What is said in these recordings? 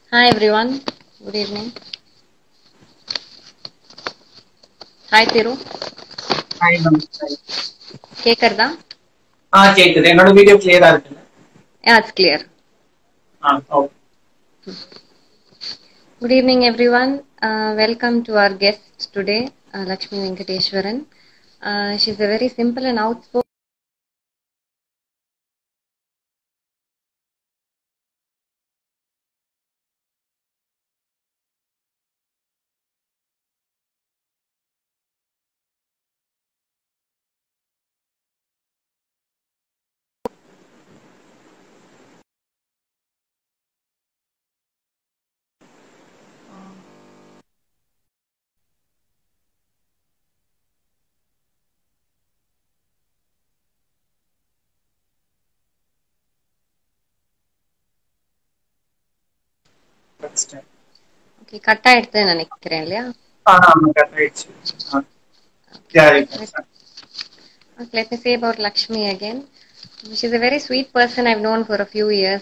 Hi everyone. Good evening. Hi Thiru. Hi ma'am hi கேக்குறதா ஆ கேக்குது என்னோட வீடியோ கிளியரா இருக்குல்ல Yeah, it's clear. ஆ okay Good evening everyone. Uh, welcome to our guest today, uh, Lakshmi Venkateshwaran. Uh, she's a very simple and outspoken okay, cut ஆயிடுதுன்னு நினைக்கிறேன் இல்லையா ஆ ஆமா கட் ஆயிடுச்சு ஆ Yeah, you can start. Okay, let me say about Lakshmi again. She's a very sweet person I've known for a few years.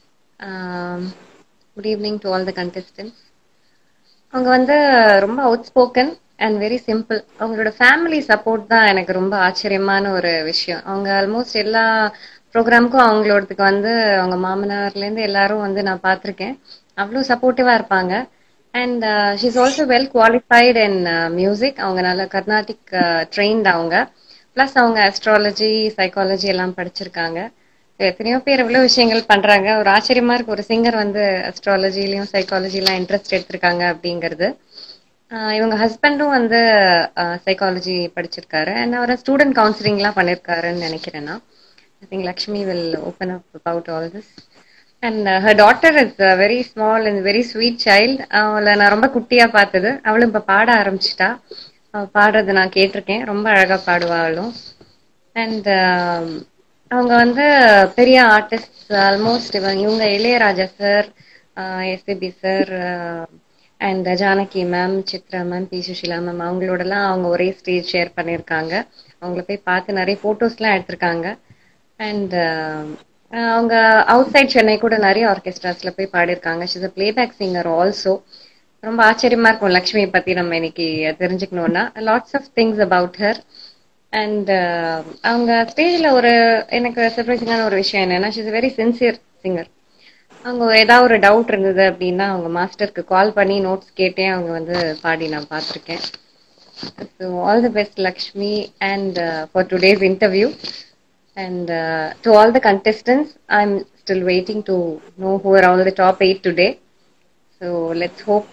Um, good evening to all the contestants. அவங்க வந்து ரொம்ப outspoken and very simple அவங்களோட family support தான் எனக்கு ரொம்ப ஆச்சரியமான ஒரு விஷயம் அவங்க ஆல்மோஸ்ட் எல்லா ப்ரோக்ராமுக்கும் அவங்களோடதுக்கு வந்து அவங்க மாமனார்லேருந்து எல்லாரும் வந்து நான் பார்த்துருக்கேன் அவ்வளோ சப்போர்ட்டிவாக இருப்பாங்க and she's also well qualified in music அவங்க நல்ல கர்நாடிக் ட்ரெயின்ட் அவங்க ப்ளஸ் அவங்க அஸ்ட்ராலஜி சைக்காலஜி எல்லாம் படிச்சிருக்காங்க எத்தனையோ பேர் எவ்வளவு விஷயங்கள் பண்றாங்க ஒரு ஆச்சரியமா இருக்கு ஒரு சிங்கர் வந்து அஸ்ட்ராலஜிலயும் சைக்காலஜிலாம் இன்ட்ரெஸ்ட் எடுத்திருக்காங்க அப்படிங்கிறது ஆஹ் இவங்க ஹஸ்பண்டும் வந்து சைக்காலஜி படிச்சிருக்காரு அண்ட் அவர் ஸ்டூடெண்ட் கவுன்சிலிங்லாம் பண்ணிருக்காருன்னு நினைக்கிறேன் நான் I think Lakshmi will open up about all this and her daughter is very small and very sweet child அவளை நான் ரொம்ப குட்டியா பார்த்தது அவளும் இப்ப பாட ஆரம்பிச்சிட்டா அவ பாடுறது நான் கேட்டிருக்கேன் ரொம்ப அழகா பாடுவா அவளும் அண்ட் அவங்க வந்து பெரிய ஆர்டிஸ்ட் ஆல்மோஸ்ட் இவங்க இவங்க Ilaiyaraaja sir SPB sir and Janaki ma'am Chitra ma'am P Susheela ma'am அவங்களோடலாம் அவங்க ஒரே ஸ்டேஜ் ஷேர் பண்ணியிருக்காங்க அவங்கள போய் பார்த்து நிறைய ஃபோட்டோஸ்லாம் எடுத்திருக்காங்க அண்ட் அவங்க அவுட் சைட் சென்னை கூட நிறைய ஆர்கெஸ்ட்ராஸ்ல போய் பாடியிருக்காங்க she's a playback singer also ரொம்ப ஆச்சரியமா இருக்கும் லக்ஷ்மியை பத்தி நம்ம இன்னைக்கு தெரிஞ்சுக்கணும்னா lots of things about her and அவங்க ஸ்டேஜ்ல ஒரு எனக்கு சர்ப்ரைசிங்கான ஒரு விஷயம் என்னன்னா ஷிஸ் வெரி சின்சியர் சிங்கர் அவங்க ஏதாவது ஒரு டவுட் இருந்தது அப்படின்னா அவங்க மாஸ்டருக்கு கால் பண்ணி நோட்ஸ் கேட்டே அவங்க வந்து பாடி நான் பார்த்துருக்கேன் so all the best Lakshmi and for today's interview and to all the contestants I am still waiting to know who are all the top eight today so let's hope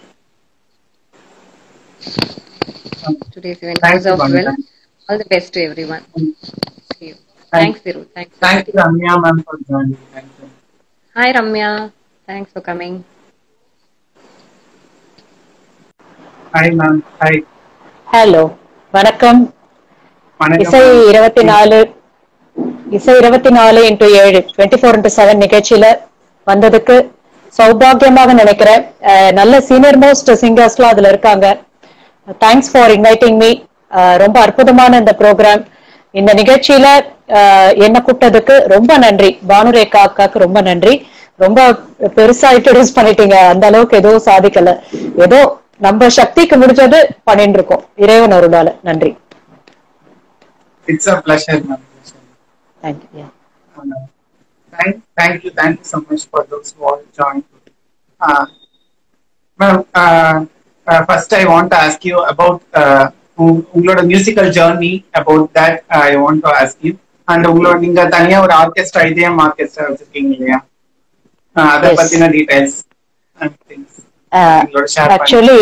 today's event Thank goes you, off Bhavani. well. All the best to everyone. See you. Thank- Thanks, Thiru. Thanks. Thank you, Ramya ma'am, for joining. Thank you. Hi, Ramya. Thanks for coming. Hi, ma'am. Hi. Hello வணக்கம் வணக்கம் இசை ma'am. இருபத்தி நாலு இசை இருபத்தி நாலு into ஏழு twenty four into seven நிகழ்ச்சியில வந்ததுக்கு சௌபாகியமாக நினைக்கிறேன் அஹ், நல்ல சீனியர் மோஸ்ட் சிங்கர்ஸ்லாம் அதுல இருக்காங்க தேங்க்ஸ் ஃபார் இன்வைட்டிங் மீ ரொம்ப அற்புதமான இந்த ப்ரோக்ராம் இந்த நிகழ்ச்சியில அஹ், என்ன கூப்பிட்டதுக்கு ரொம்ப நன்றி பானுரேகா அக்காக்கு ரொம்ப நன்றி ரொம்ப பெருசா இன்ட்ரடியூஸ் பண்ணிட்டீங்க அந்த அளவுக்கு எதுவும் சாதிக்கல ஏதோ நம்ம சக்திக்கு முடிஞ்சது பண்ணிட்டு இருக்கோம் இறைவன் அருளால நன்றி It's a pleasure, ma'am. Thank you Thank, thank you, thank you so much for those who all joined. Uh, ma'am, uh, uh, first I want to ask you about uh, உங்க- உங்களோட musical journey about that I want to ask you and உங்களோட நீங்க தனியா ஒரு orchestra இதயம் orchestra வச்சிருக்கீங்க இல்லையா Uh, அத Yes. பத்தின டீடைல்ஸ் உங்களோட ஷேர் ஆக்சுவலி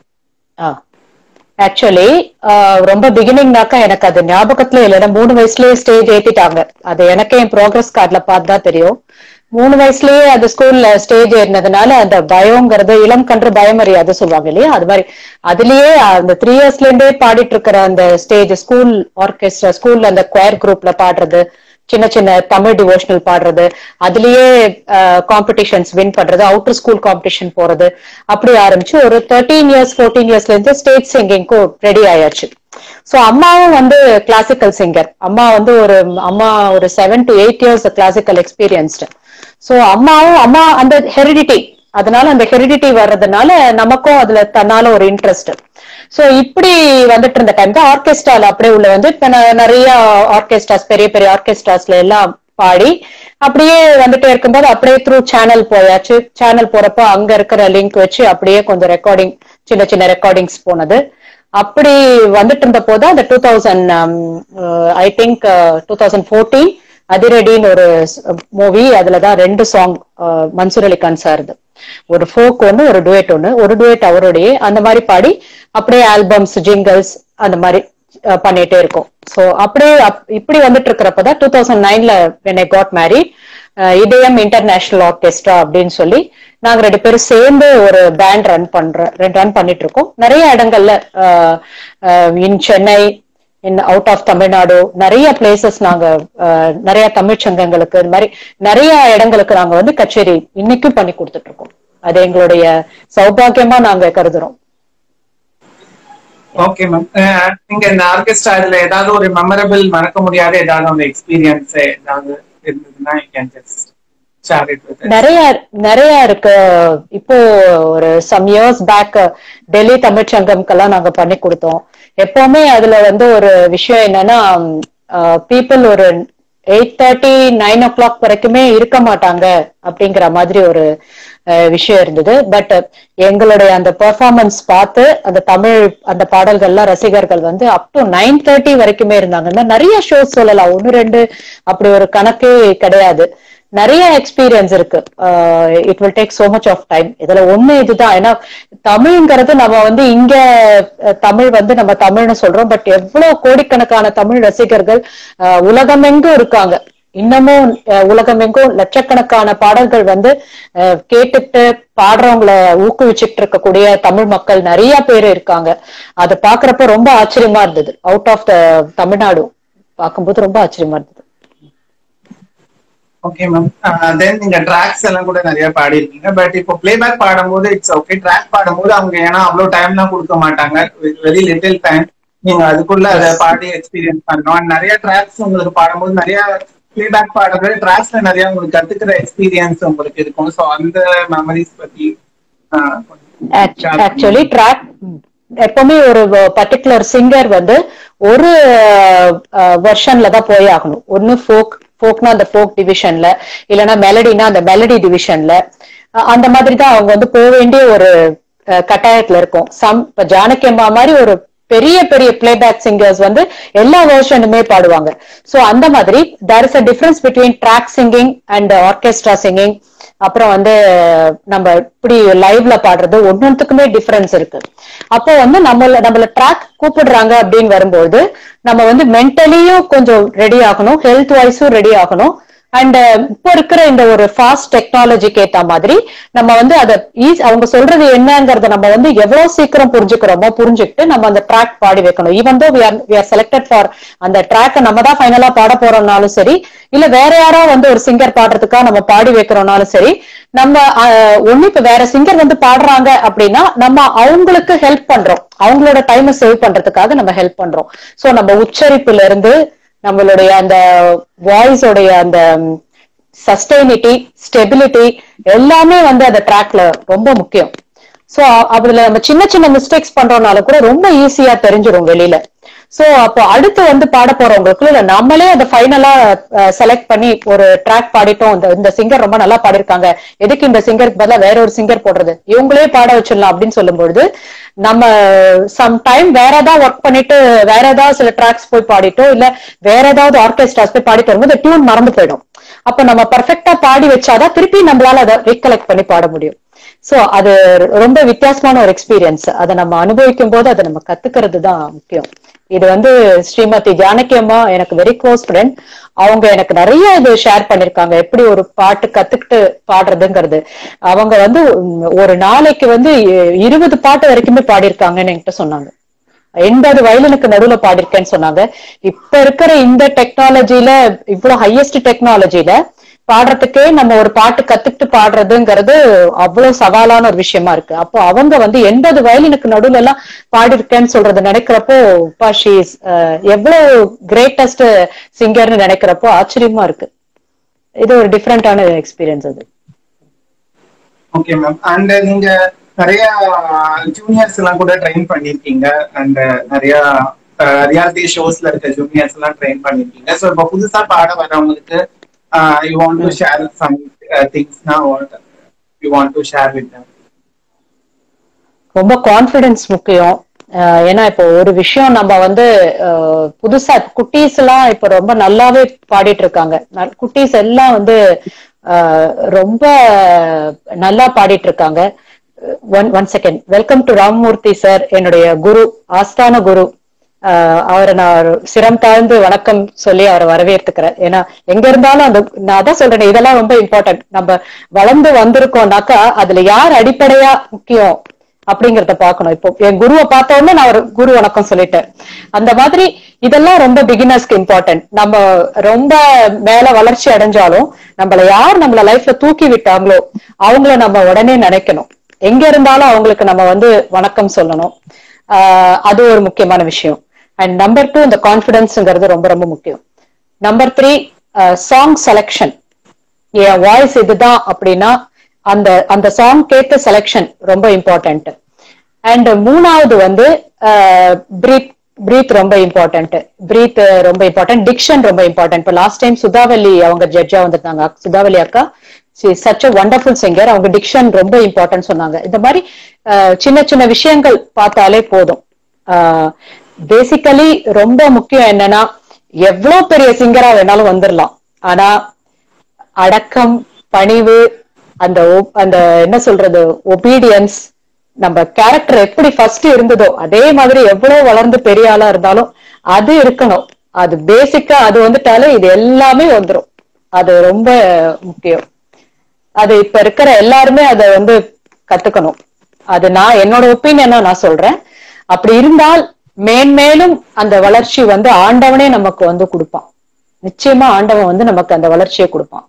ஆக்சுவலி ரொம்ப பிகினிங்னாக்கா எனக்கு அது ஞாபகத்துல இல்லைன்னா மூணு வயசுலயே ஸ்டேஜ் ஏத்திட்டாங்க அது எனக்கே என் ப்ரோக்ரஸ் கார்டுல பார்த்து தான் தெரியும் மூணு வயசுலயே அது ஸ்கூல்ல ஸ்டேஜ் ஏறினதுனால அந்த பயம்ங்கிறது இளம் கன்று பயம் அறியாது சொல்லுவாங்க இல்லையா அது மாதிரி அதுலயே அந்த த்ரீ இயர்ஸ்ல இருந்தே பாடிட்டு இருக்கிற அந்த ஸ்டேஜ் ஸ்கூல் ஆர்கெஸ்ட்ரா ஸ்கூல்ல அந்த குயர் குரூப்ல பாடுறது சின்ன சின்ன தமிழ் டிவோஷனல் பாடுறது அதுலயே காம்படிஷன்ஸ் வின் பண்றது அவுட்டர் ஸ்கூல் காம்படிஷன் போறது அப்படி ஆரம்பிச்சு ஒரு தேர்ட்டீன் இயர்ஸ் ஃபோர்டீன் இயர்ஸ்ல இருந்து ஸ்டேட் சிங்கிங்க்கும் ரெடி ஆயாச்சு சோ அம்மாவும் வந்து கிளாசிக்கல் சிங்கர் அம்மா வந்து ஒரு அம்மா ஒரு seven to eight years classical experienced so அம்மாவும் அம்மா அந்த ஹெரிடிட்டி அதனால அந்த ஹெரிடிட்டி வர்றதுனால நமக்கும் அதுல தன்னால ஒரு இன்ட்ரெஸ்ட் சோ இப்படி வந்துட்டு இருந்த டைம் தான் ஆர்கெஸ்ட்ரால அப்படியே உள்ள வந்து இப்ப நான் நிறைய ஆர்கெஸ்ட்ராஸ் பெரிய பெரிய ஆர்கெஸ்ட்ராஸ்ல எல்லாம் பாடி அப்படியே வந்துட்டே இருக்கும்போது அப்படியே த்ரூ சேனல் போயாச்சு சேனல் போறப்போ அங்க இருக்கிற லிங்க் வச்சு அப்படியே கொஞ்சம் ரெக்கார்டிங் சின்ன சின்ன ரெக்கார்டிங்ஸ் போனது அப்படி வந்துட்டு இருந்த போது அந்த two thousand I think two thousand fourteen அதிரடின்னு ஒரு மூவி அதுலதான் ரெண்டு சாங் மன்சூர் அலிகான் சார்து ஒரு ஃபோக் ஒன்று ஒரு டுவேட் ஒன்று ஒரு டுவேட் அவருடைய அந்த மாதிரி பாடி அப்படியே ஆல்பம்ஸ் ஜிங்கல்ஸ் அந்த மாதிரி அஹ், பண்ணிட்டே இருக்கோம் ஸோ அப்படியே அப்- இப்படி வந்துட்டு இருக்கிறப்பதான் டூ தௌசண்ட் நைன்ல when I got Mary Idhayam international orchestra அப்படின்னு சொல்லி நாங்க ரெண்டு பேரும் சேர்ந்து ஒரு பேண்ட் ரன் பண்ற ரன் பண்ணிட்டு இருக்கோம் நிறைய இடங்கள்ல in Chennai in out of Tamil Nadu நிறைய பிளேசஸ் நாங்க அஹ், நிறைய தமிழ் சங்கங்களுக்கு இந்த மாதிரி நிறைய இடங்களுக்கு நாங்க வந்து கச்சேரி இன்னைக்கும் பண்ணி கொடுத்துட்டு இருக்கோம் அது எங்களுடைய சௌபாகியமா நாங்க கருதுறோம் ஓகே மேம் நீங்க இந்த ஆர்கெஸ்ட்ரா இதுல ஏதாவது ஒரு மெமரபிள் மறக்க முடியாத ஏதாவது அந்த எக்ஸ்பீரியன்ஸ் ஏதாவது இருந்ததுன்னா you can just share it with us. நிறைய நிறைய இருக்கு இப்போ ஒரு சம் இயர்ஸ் பேக் டெல்லி தமிழ்ச்சங்கம்க்கெல்லாம் நாங்க பண்ணி கொடுத்தோம் எப்பவுமே அதுல வந்து ஒரு விஷயம் என்னன்னா பீப்புள் ஒரு eight thirty nine o'clock வரைக்குமே இருக்க மாட்டாங்க அப்படிங்கிற மாதிரி ஒரு அஹ், விஷயம் இருந்தது பட் எங்களுடைய அந்த பெர்ஃபார்மன்ஸ் பார்த்து அந்த தமிழ் அந்த பாடல்கள்லாம் ரசிகர்கள் வந்து அப் டு நைன் தேர்ட்டி வரைக்குமே இருந்தாங்க இந்த மாதிரி நிறைய ஷோஸ் சொல்லலாம் ஒன்னு ரெண்டு அப்படி ஒரு கணக்கே கிடையாது நிறைய எக்ஸ்பீரியன்ஸ் இருக்கு it will take so much of time இதுல ஒண்ணு இதுதான் ஏன்னா தமிழ்ங்கிறது நம்ம வந்து இங்க அஹ், தமிழ் வந்து நம்ம தமிழ்னு சொல்றோம் பட் எவ்வளவு கோடிக்கணக்கான தமிழ் ரசிகர்கள் அஹ், உலகமெங்கும் இருக்காங்க இன்னமும் அஹ், உலகமெங்கும் லட்சக்கணக்கான பாடல்கள் வந்து அஹ், கேட்டுட்டு பாடுறவங்களை ஊக்குவிச்சுட்டு இருக்கக்கூடிய தமிழ் மக்கள் நிறைய பேர் இருக்காங்க அதை பாக்குறப்ப ரொம்ப ஆச்சரியமா இருந்தது அவுட் ஆஃப் த தமிழ்நாடு பார்க்கும்போது ரொம்ப ஆச்சரியமா இருந்தது ஓகே மேம் தென் நீங்க ட்ராக்ஸ் எல்லாம் கூட நிறைய பாடிருக்கீங்க பட் இப்போ பிளேபேக் பாடும்போது இட்ஸ் ஓகே ட்ராக் பாடும்போது அவங்க ஏன்னா அவ்வளவு டைம்லாம் கொடுக்க மாட்டாங்க வெரி லிட்டில் டைம் நீங்க அதுக்குள்ள அதை பாடி எக்ஸ்பீரியன்ஸ் பண்ணணும் And நிறைய ட்ராக்ஸ் உங்களுக்கு பாடும்போது நிறைய பிளேபேக் பாடுறது ட்ராக்ஸ்ல நிறைய உங்களுக்கு கத்துக்கிற எக்ஸ்பீரியன்ஸ் உங்களுக்கு இருக்கும் ஸோ அந்த மெமரிஸ் பத்தி ஆஹ், கொஞ்சம் share பண்ணுங்க. ஆக்சுவலி ட்ராக் எப்பவுமே ஒரு பர்டிகுலர் சிங்கர் வந்து ஒரு வெர்ஷன்ல தான் போய் ஆகணும் ஒன்னு ஃபோக் ஃபோக்னா அந்த ஃபோக் டிவிஷன்ல இல்லைன்னா மெலடினா அந்த மெலடி டிவிஷன்ல அந்த மாதிரி தான் அவங்க வந்து போக வேண்டிய ஒரு அஹ், கட்டாயத்துல இருக்கும் சம் இப்ப ஜானகி அம்மா மாதிரி ஒரு பெரிய பெரிய பிளேபேக் சிங்கர்ஸ் வந்து எல்லா வெர்ஷனுமே பாடுவாங்க சோ அந்த மாதிரி there is a difference between track singing and orchestra singing அப்புறம் வந்து நம்ம இப்படி லைவ்ல பாடுறது ஒன்னொன்றுக்குமே டிஃபரன்ஸ் இருக்கு அப்போ வந்து நம்மள நம்மள ட்ராக் கூப்பிடுறாங்க அப்படின்னு வரும்போது நம்ம வந்து மென்டலியும் கொஞ்சம் ரெடி ஆகணும் ஹெல்த் வைஸும் ரெடி ஆகணும் அண்ட் இப்போ இருக்கிற இந்த ஒரு ஃபாஸ்ட் டெக்னாலஜிக்கு ஏத்த மாதிரி நம்ம வந்து அதை ஈஸ் அவங்க சொல்றது என்னங்கறத நம்ம வந்து எவ்வளவு சீக்கிரம் புரிஞ்சுக்கிறோமோ புரிஞ்சுக்கிட்டு நம்ம அந்த ட்ராக் பாடி வைக்கணும் even though we are selected for அந்த ட்ராக்கை நம்ம தான் ஃபைனலா பாட போறோம்னாலும் சரி இல்ல வேற யாரோ வந்து ஒரு சிங்கர் பாடுறதுக்காக நம்ம பாடி வைக்கிறோம்னாலும் சரி நம்ம அஹ், ஒண்ணு இப்ப வேற சிங்கர் வந்து பாடுறாங்க அப்படின்னா நம்ம அவங்களுக்கு ஹெல்ப் பண்றோம் அவங்களோட டைமை சேவ் பண்றதுக்காக நம்ம ஹெல்ப் பண்றோம் சோ நம்ம உச்சரிப்புல இருந்து நம்மளுடைய அந்த வாய்ஸோடைய அந்த சஸ்டைனிட்டி ஸ்டெபிலிட்டி எல்லாமே வந்து அந்த ட்ராக்ல ரொம்ப முக்கியம் சோ அதுல நம்ம சின்ன சின்ன மிஸ்டேக்ஸ் பண்றோம்னால கூட ரொம்ப ஈஸியா தெரிஞ்சிரும் வெளியில சோ அப்போ அடுத்து வந்து பாட போறவங்களுக்கு இல்ல நம்மளே அதை ஃபைனலா செலக்ட் பண்ணி ஒரு ட்ராக் பாடிட்டோம் இந்த இந்த சிங்கர் ரொம்ப நல்லா பாடிருக்காங்க எதுக்கு இந்த சிங்கருக்கு பதிலா வேற ஒரு சிங்கர் போடுறது இவங்களே பாட வச்சிடலாம் அப்படின்னு சொல்லும்பொழுது நம்ம சம் டைம் வேற ஏதாவது ஒர்க் பண்ணிட்டு வேற ஏதாவது சில ட்ராக்ஸ் போய் பாடிட்டோ இல்ல வேற ஏதாவது ஆர்கெஸ்ட்ராஸ் போய் பாடிட்டு வரும்போது டியூன் மறந்து போயிடும் அப்ப நம்ம பர்ஃபெக்டா பாடி வச்சாதான் திருப்பி நம்மளால அதை ரீகலெக்ட் பண்ணி பாட முடியும் சோ அது ரொம்ப வித்தியாசமான ஒரு எக்ஸ்பீரியன்ஸ் அதை நம்ம அனுபவிக்கும் போது அதை நம்ம கத்துக்கிறது தான் முக்கியம் இது வந்து ஸ்ரீமதி ஜானகி அம்மா எனக்கு வெரி க்ளோஸ் ஃப்ரெண்ட் அவங்க எனக்கு நிறைய இது ஷேர் பண்ணிருக்காங்க எப்படி ஒரு பாட்டு கத்துக்கிட்டு பாடுறதுங்கிறது அவங்க வந்து உம், ஒரு நாளைக்கு வந்து இ- இருபது பாட்டு வரைக்குமே பாடியிருக்காங்கன்னு என்கிட்ட சொன்னாங்க எண்பது வயலுனுக்கு நடுவுல பாடிருக்கேன்னு சொன்னாங்க இப்ப இருக்கிற இந்த டெக்னாலஜில இவ்வளவு ஹையஸ்ட் டெக்னாலஜில பாடுறதுக்கே நம்ம ஒரு பாட்டு கத்துக்கிட்டு பாடுறதுங்கிறது அவ்வளவு சவாலான ஒரு விஷயமா இருக்கு அப்போ அவங்க வந்து எண்பது வயலினுக்கு நடுவுல எல்லாம் பாடிருக்கேன்னு சொல்றது நினைக்கிறப்போ பாஷீஸ் எவ்வளவு கிரேட்டஸ்ட் சிங்கர்னு நினைக்கிறப்போ ஆச்சரியமா இருக்கு இது ஒரு டிஃப்ரெண்டான எக்ஸ்பீரியன்ஸ் அது ஓகே மேம் அண்ட் நீங்க நிறைய ஜூனியர்ஸ் எல்லாம் கூட ட்ரெயின் பண்ணிருக்கீங்க அண்ட் நிறைய ரியாலிட்டி ஷோஸ்ல இருக்க ஜூனியர்ஸ் எல்லாம் ட்ரெயின் பண்ணிருக்கீங்க ஸோ இப்போ புதுசா பாட வரவங்களுக்கு you want to share some திங்ஸ்னா what you want to share with them ரொம்ப கான்பிடன்ஸ் முக்கியம் அஹ் ஏன்னா இப்போ ஒரு விஷயம் நம்ம வந்து அஹ், புதுசா குட்டீஸ் எல்லாம் இப்ப ரொம்ப நல்லாவே பாடிட்டு இருக்காங்க நல்- குட்டீஸ் எல்லாம் வந்து அஹ், ரொம்ப நல்லா பாடிட்டு இருக்காங்க one one second welcome to Ramamoorthy sir என்னுடைய குரு ஆஸ்தான குரு அஹ், அவரை நான் ஒரு சிரம் தாழ்ந்து வணக்கம் சொல்லி அவரை வரவேற்றுக்கிறேன் ஏன்னா எங்க இருந்தாலும் அந்த நான் அதான் சொல்றேன் இதெல்லாம் ரொம்ப இம்பார்ட்டன்ட் நம்ம வளர்ந்து வந்திருக்கோம்னாக்கா அதுல யார் அடிப்படையா முக்கியம் அப்படிங்கறத பார்க்கணும் இப்போ என் குருவை பார்த்த உடனே நான் ஒரு குரு வணக்கம் சொல்லிட்டேன் அந்த மாதிரி இதெல்லாம் ரொம்ப பிகினர்ஸ்க்கு இம்பார்ட்டன்ட் நம்ம ரொம்ப மேல வளர்ச்சி அடைஞ்சாலும் நம்மள யார் நம்மள லைஃப்ல தூக்கி விட்டாங்களோ அவங்கள நம்ம உடனே நினைக்கணும் எங்க இருந்தாலும் அவங்களுக்கு நம்ம வந்து வணக்கம் சொல்லணும் ஆஹ் அது ஒரு முக்கியமான விஷயம் அண்ட் நம்பர் டூ இந்த கான்பிடன்ஸ்ங்கிறது ரொம்ப ரொம்ப முக்கியம் நம்பர் த்ரீ சாங் செலெக்ஷன் என் வாய்ஸ் இதுதான் அப்படின்னா அந்த அந்த சாங் கேட்ட செலெக்ஷன் ரொம்ப இம்பார்ட்டன்ட் அண்ட் மூணாவது வந்து பிரீத் பிரீத் ரொம்ப இம்பார்ட்டன்ட் பிரீத் ரொம்ப இம்பார்ட்டன்ட் டிக்ஷன் ரொம்ப இம்பார்ட்டன்ட் இப்போ லாஸ்ட் டைம் சுதாவல்லி அவங்க ஜட்ஜா வந்திருந்தாங்க சுதாவல்லி அக்கா சச் a wonderful சிங்கர் அவங்க டிக்ஷன் ரொம்ப இம்பார்ட்டன்ட் சொன்னாங்க இந்த மாதிரி அஹ், சின்ன சின்ன விஷயங்கள் பார்த்தாலே போதும் பேசிக்கலி ரொம்ப முக்கியம் என்னன்னா எவ்வளவு பெரிய சிங்கரா வேணாலும் வந்துடலாம் ஆனா அடக்கம் பணிவு அந்த ஒ- அந்த என்ன சொல்றது ஒபீடியன்ஸ் நம்ம கேரக்டர் எப்படி ஃபர்ஸ்ட் இருந்ததோ அதே மாதிரி எவ்வளவு வளர்ந்து பெரிய ஆளா இருந்தாலும் அது இருக்கணும் அது பேசிக்கா அது வந்துட்டாலே இது எல்லாமே வந்துரும் அது ரொம்ப முக்கியம் அது இப்ப இருக்கிற எல்லாருமே அதை வந்து கத்துக்கணும் அது நான் என்னோட ஒப்பீனியனா நான் சொல்றேன் அப்படி இருந்தால் மேன்மேலும் அந்த வளர்ச்சி வந்து ஆண்டவனே நமக்கு வந்து கொடுப்பான் நிச்சயமா ஆண்டவன் வந்து நமக்கு அந்த வளர்ச்சியை கொடுப்பான்